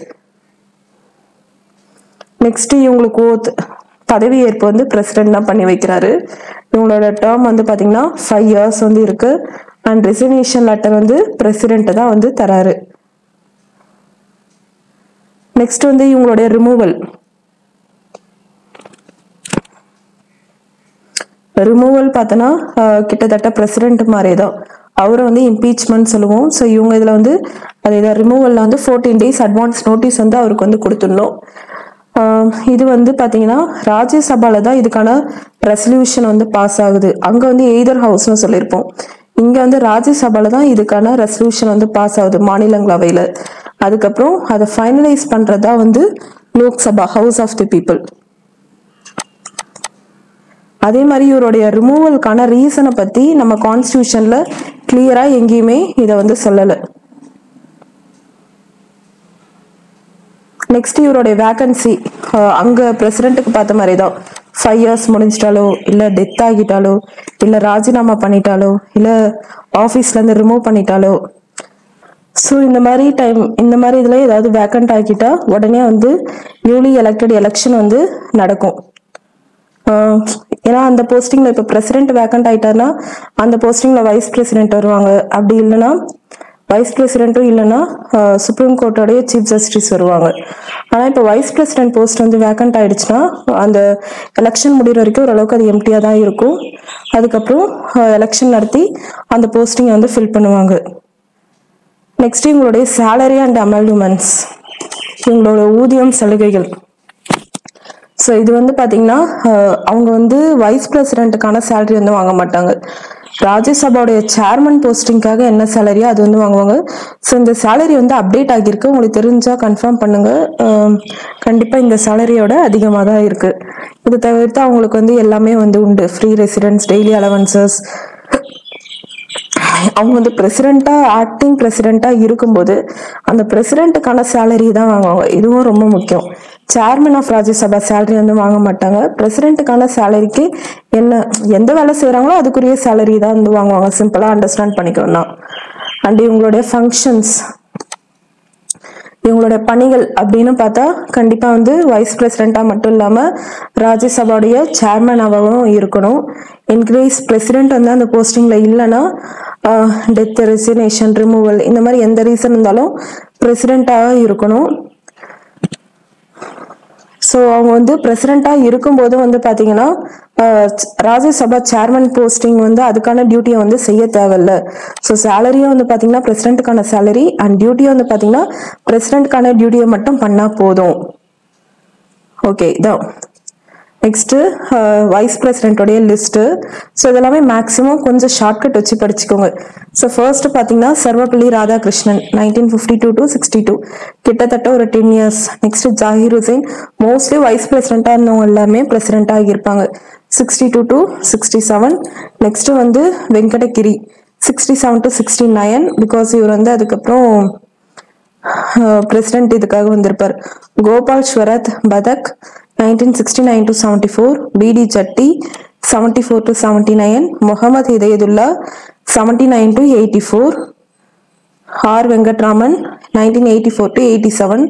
நெக்ஸ்ட் இவங்களுக்கு ஓத் பதவியேற்பு வந்து பிரசிடென்ட் தான் பண்ணி வைக்கிறாரு இவங்களோட டேர்ம் வந்து பாத்தீங்கன்னா ஃபைவ் இயர்ஸ் வந்து இருக்கு அண்ட் ரெசிக்னேஷன் லெட்டர் வந்து பிரசிடென்ட் தான் வந்து தராரு நெக்ஸ்ட் வந்து இவங்களுடைய ரிமூவல் ரிமூவல் பார்த்தோன்னா ஆஹ், கிட்டத்தட்ட பிரசிடென்ட் மாதிரி தான் அவரை வந்து இம்பீச்மெண்ட் சொல்லுவோம் ஸோ இவங்க இதில் வந்து அது இதை ரிமூவலில் வந்து ஃபோர்டீன் டேஸ் அட்வான்ஸ் நோட்டீஸ் வந்து அவருக்கு வந்து கொடுத்துடணும் ஆஹ், இது வந்து பார்த்தீங்கன்னா ராஜ்யசபால தான் இதுக்கான ரெசல்யூஷன் வந்து பாஸ் ஆகுது அங்கே வந்து எய்தர் ஹவுஸ்னு சொல்லியிருப்போம் இங்கே வந்து ராஜ்யசபால தான் இதுக்கான ரெசல்யூஷன் வந்து பாஸ் ஆகுது மாநிலங்களவையில் அதுக்கப்புறம் அதை ஃபைனலைஸ் பண்ணுறதா வந்து Lok Sabha house of the people அதே மாதிரி இவருடைய ரிமூவலுக்கான ரீசனை பத்தி நம்ம கான்ஸ்டியூஷன்ல கிளியரா எங்கேயுமே இதை வந்து சொல்லல நெக்ஸ்ட் இவருடைய வேகன்சி அங்க பிரசிடென்ட்டுக்கு பார்த்த மாதிரி தான் ஃபைவ் இயர்ஸ் முடிஞ்சிட்டாலோ இல்ல டெத் ஆகிட்டாலோ இல்ல ராஜினாமா பண்ணிட்டாலோ இல்ல ஆபீஸ்ல இருந்து ரிமூவ் பண்ணிட்டாலோ ஸோ இந்த மாதிரி டைம் இந்த மாதிரி இதுல ஏதாவது வேக்கண்ட் ஆக்கிட்டா உடனே வந்து நியூலி எலெக்டட் எலெக்ஷன் வந்து நடக்கும் ஆஹ் ஏன்னா அந்த போஸ்டிங்ல இப்ப பிரசிடென்ட் வேக்கண்ட் ஆயிட்டாருன்னா அந்த போஸ்டிங்ல வைஸ் பிரசிடென்ட் வருவாங்க அப்படி இல்லைன்னா வைஸ் பிரசிடென்ட்டும் இல்லைன்னா சுப்ரீம் கோர்ட்டோடைய சீஃப் ஜஸ்டிஸ் வருவாங்க ஆனா இப்போ வைஸ் பிரசிடென்ட் போஸ்ட் வந்து வேக்கண்ட் ஆயிடுச்சுன்னா அந்த எலெக்ஷன் முடிகிற வரைக்கும் ஓரளவுக்கு அது எம்டியாக தான் இருக்கும் அதுக்கப்புறம் எலெக்ஷன் நடத்தி அந்த போஸ்டிங்கை வந்து ஃபில் பண்ணுவாங்க நெக்ஸ்ட் இவங்களுடைய சேலரி அண்ட் அமெல்மெண்ட்ஸ் இவங்களோட ஊதியம் சலுகைகள் ஸோ இது வந்து பார்த்தீங்கன்னா அஹ், அவங்க வந்து வைஸ் பிரசிடென்ட்டுக்கான சேலரி வந்து வாங்க மாட்டாங்க ராஜ்யசபாவுடைய சேர்மன் போஸ்டிங்காக என்ன சேலரியோ அது வந்து வாங்குவாங்க ஸோ இந்த சேலரி வந்து அப்டேட் ஆகியிருக்கு உங்களுக்கு தெரிஞ்சா கன்ஃபார்ம் பண்ணுங்க அஹ், கண்டிப்பா இந்த சேலரியோட அதிகமாக தான் இருக்கு இது தவிர்த்து அவங்களுக்கு வந்து எல்லாமே வந்து உண்டு ஃப்ரீ ரெசிடென்ஸ் டெய்லி அலவன்சஸ் அவங்க வந்து பிரசிடென்ட்டா ஆக்டிங் பிரசிடென்ட்டா இருக்கும்போது அந்த பிரசிடென்ட்டுக்கான சேலரி தான் வாங்குவாங்க இதுவும் ரொம்ப முக்கியம் சேர்மன் ஆஃப் ராஜ்யசபா சேலரி வந்து வாங்க மாட்டாங்க பிரசிடென்ட்டுக்கான சேலரிக்கு என்ன எந்த வேலை செய்றாங்களோ அதுக்குரிய சேலரி தான் வந்து வாங்குவாங்க சிம்பிளா அண்டர்ஸ்டாண்ட் பண்ணிக்கணும்னா அண்ட் இவங்களுடைய ஃபங்க்ஷன்ஸ் இவங்களுடைய பணிகள் அப்படின்னு பார்த்தா கண்டிப்பா வந்து வைஸ் பிரசிடென்ட்டா மட்டும் இல்லாம ராஜ்யசபாவுடைய சேர்மனாகவும் இருக்கணும் இன்க்ரீஸ் பிரசிடென்ட் வந்து அந்த போஸ்டிங்ல இல்லைன்னா டெத் ரெசினேஷன் ரிமூவல் இந்த மாதிரி எந்த ரீசன் இருந்தாலும் பிரசிடென்ட்டாக இருக்கணும் ஸோ அவங்க வந்து பிரசிடெண்ட்டாக இருக்கும்போது வந்து பார்த்தீங்கன்னா ஆஹ், ராஜ்யசபா சேர்மன் போஸ்டிங் வந்து அதுக்கான டியூட்டியை வந்து செய்ய தேவையில்ல ஸோ சேலரியும் வந்து பார்த்தீங்கன்னா பிரசிடென்ட்டுக்கான சேலரி அண்ட் டியூட்டியும் வந்து பார்த்தீங்கன்னா பிரசிடென்ட்கான டியூட்டியை மட்டும் பண்ணால் போதும் ஓகே இதான் நெக்ஸ்ட்டு வைஸ் பிரசிடென்ட்டோடைய லிஸ்ட்டு ஸோ இதெல்லாமே மேக்ஸிமம் கொஞ்சம் ஷார்ட்கட் வச்சு படிச்சுக்கோங்க ஸோ ஃபர்ஸ்ட் பார்த்தீங்கன்னா Sarvepalli Radhakrishnan nineteen fifty two to sixty two கிட்டத்தட்ட ஒரு ten years next Zakir Hussain mostly vice பிரசிடென்ட்டாக இருந்தவங்க எல்லாமே பிரசிடென்ட்டாக ஆகியிருப்பாங்க sixty two to sixty seven next வந்து Venkatagiri sixty seven to sixty nine because இவர் வந்து அதுக்கப்புறம் பிரசிடென்ட் இதுக்காக வந்திருப்பார் Gopal Swarup Pathak nineteen sixty nine to seventy four பிடி ஜட்டி seventy four to seventy nine Mohammad Hidayatullah seventy nine to eighty four R Venkataraman nineteen eighty four to eighty seven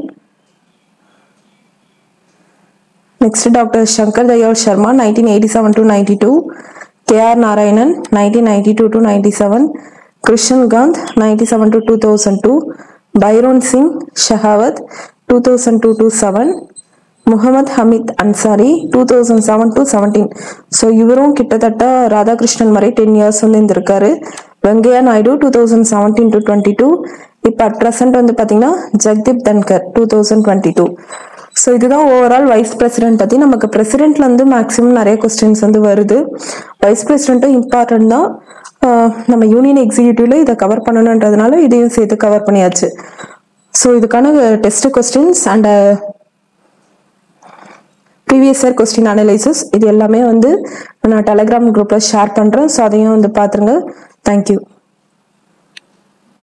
next doctor Shankar Dayal Sharma nineteen eighty seven to ninety two K R Narayanan nineteen ninety two to ninety seven Krishnan Kant ninety seven to two thousand two Bhairon Singh Shekhawat two thousand two to seven Mohammad Hamid Ansari two thousand seven to seventeen so இவரும் கிட்டத்தட்ட ராதாகிருஷ்ணன் மாதிரி ten years வந்து இருந்திருக்காரு Venkaiah Naidu two thousand seventeen to twenty two இப்போ at present வந்து பார்த்தீங்கன்னா Jagdeep Dhankhar two thousand twenty two so இதுதான் overall vice president பற்றி நமக்கு பிரசிடென்ட்ல இருந்து மேக்ஸிமம் நிறைய கொஸ்டின்ஸ் வந்து வருது வைஸ் பிரசிடென்ட்டும் இம்பார்ட்டன்ட் தான் ஆஹ் நம்ம யூனியன் எக்ஸிக்யூட்டிவ்ல இதை கவர் பண்ணணுன்றதுனால இதையும் சேர்த்து கவர் பண்ணியாச்சு ஸோ இதுக்கான test questions and previous year question analysis இது எல்லாமே வந்து நான் டெலகிராம் குரூப்பில் ஷேர் பண்ணுறேன் ஸோ அதையும் வந்து பார்த்துருங்க தேங்க்யூ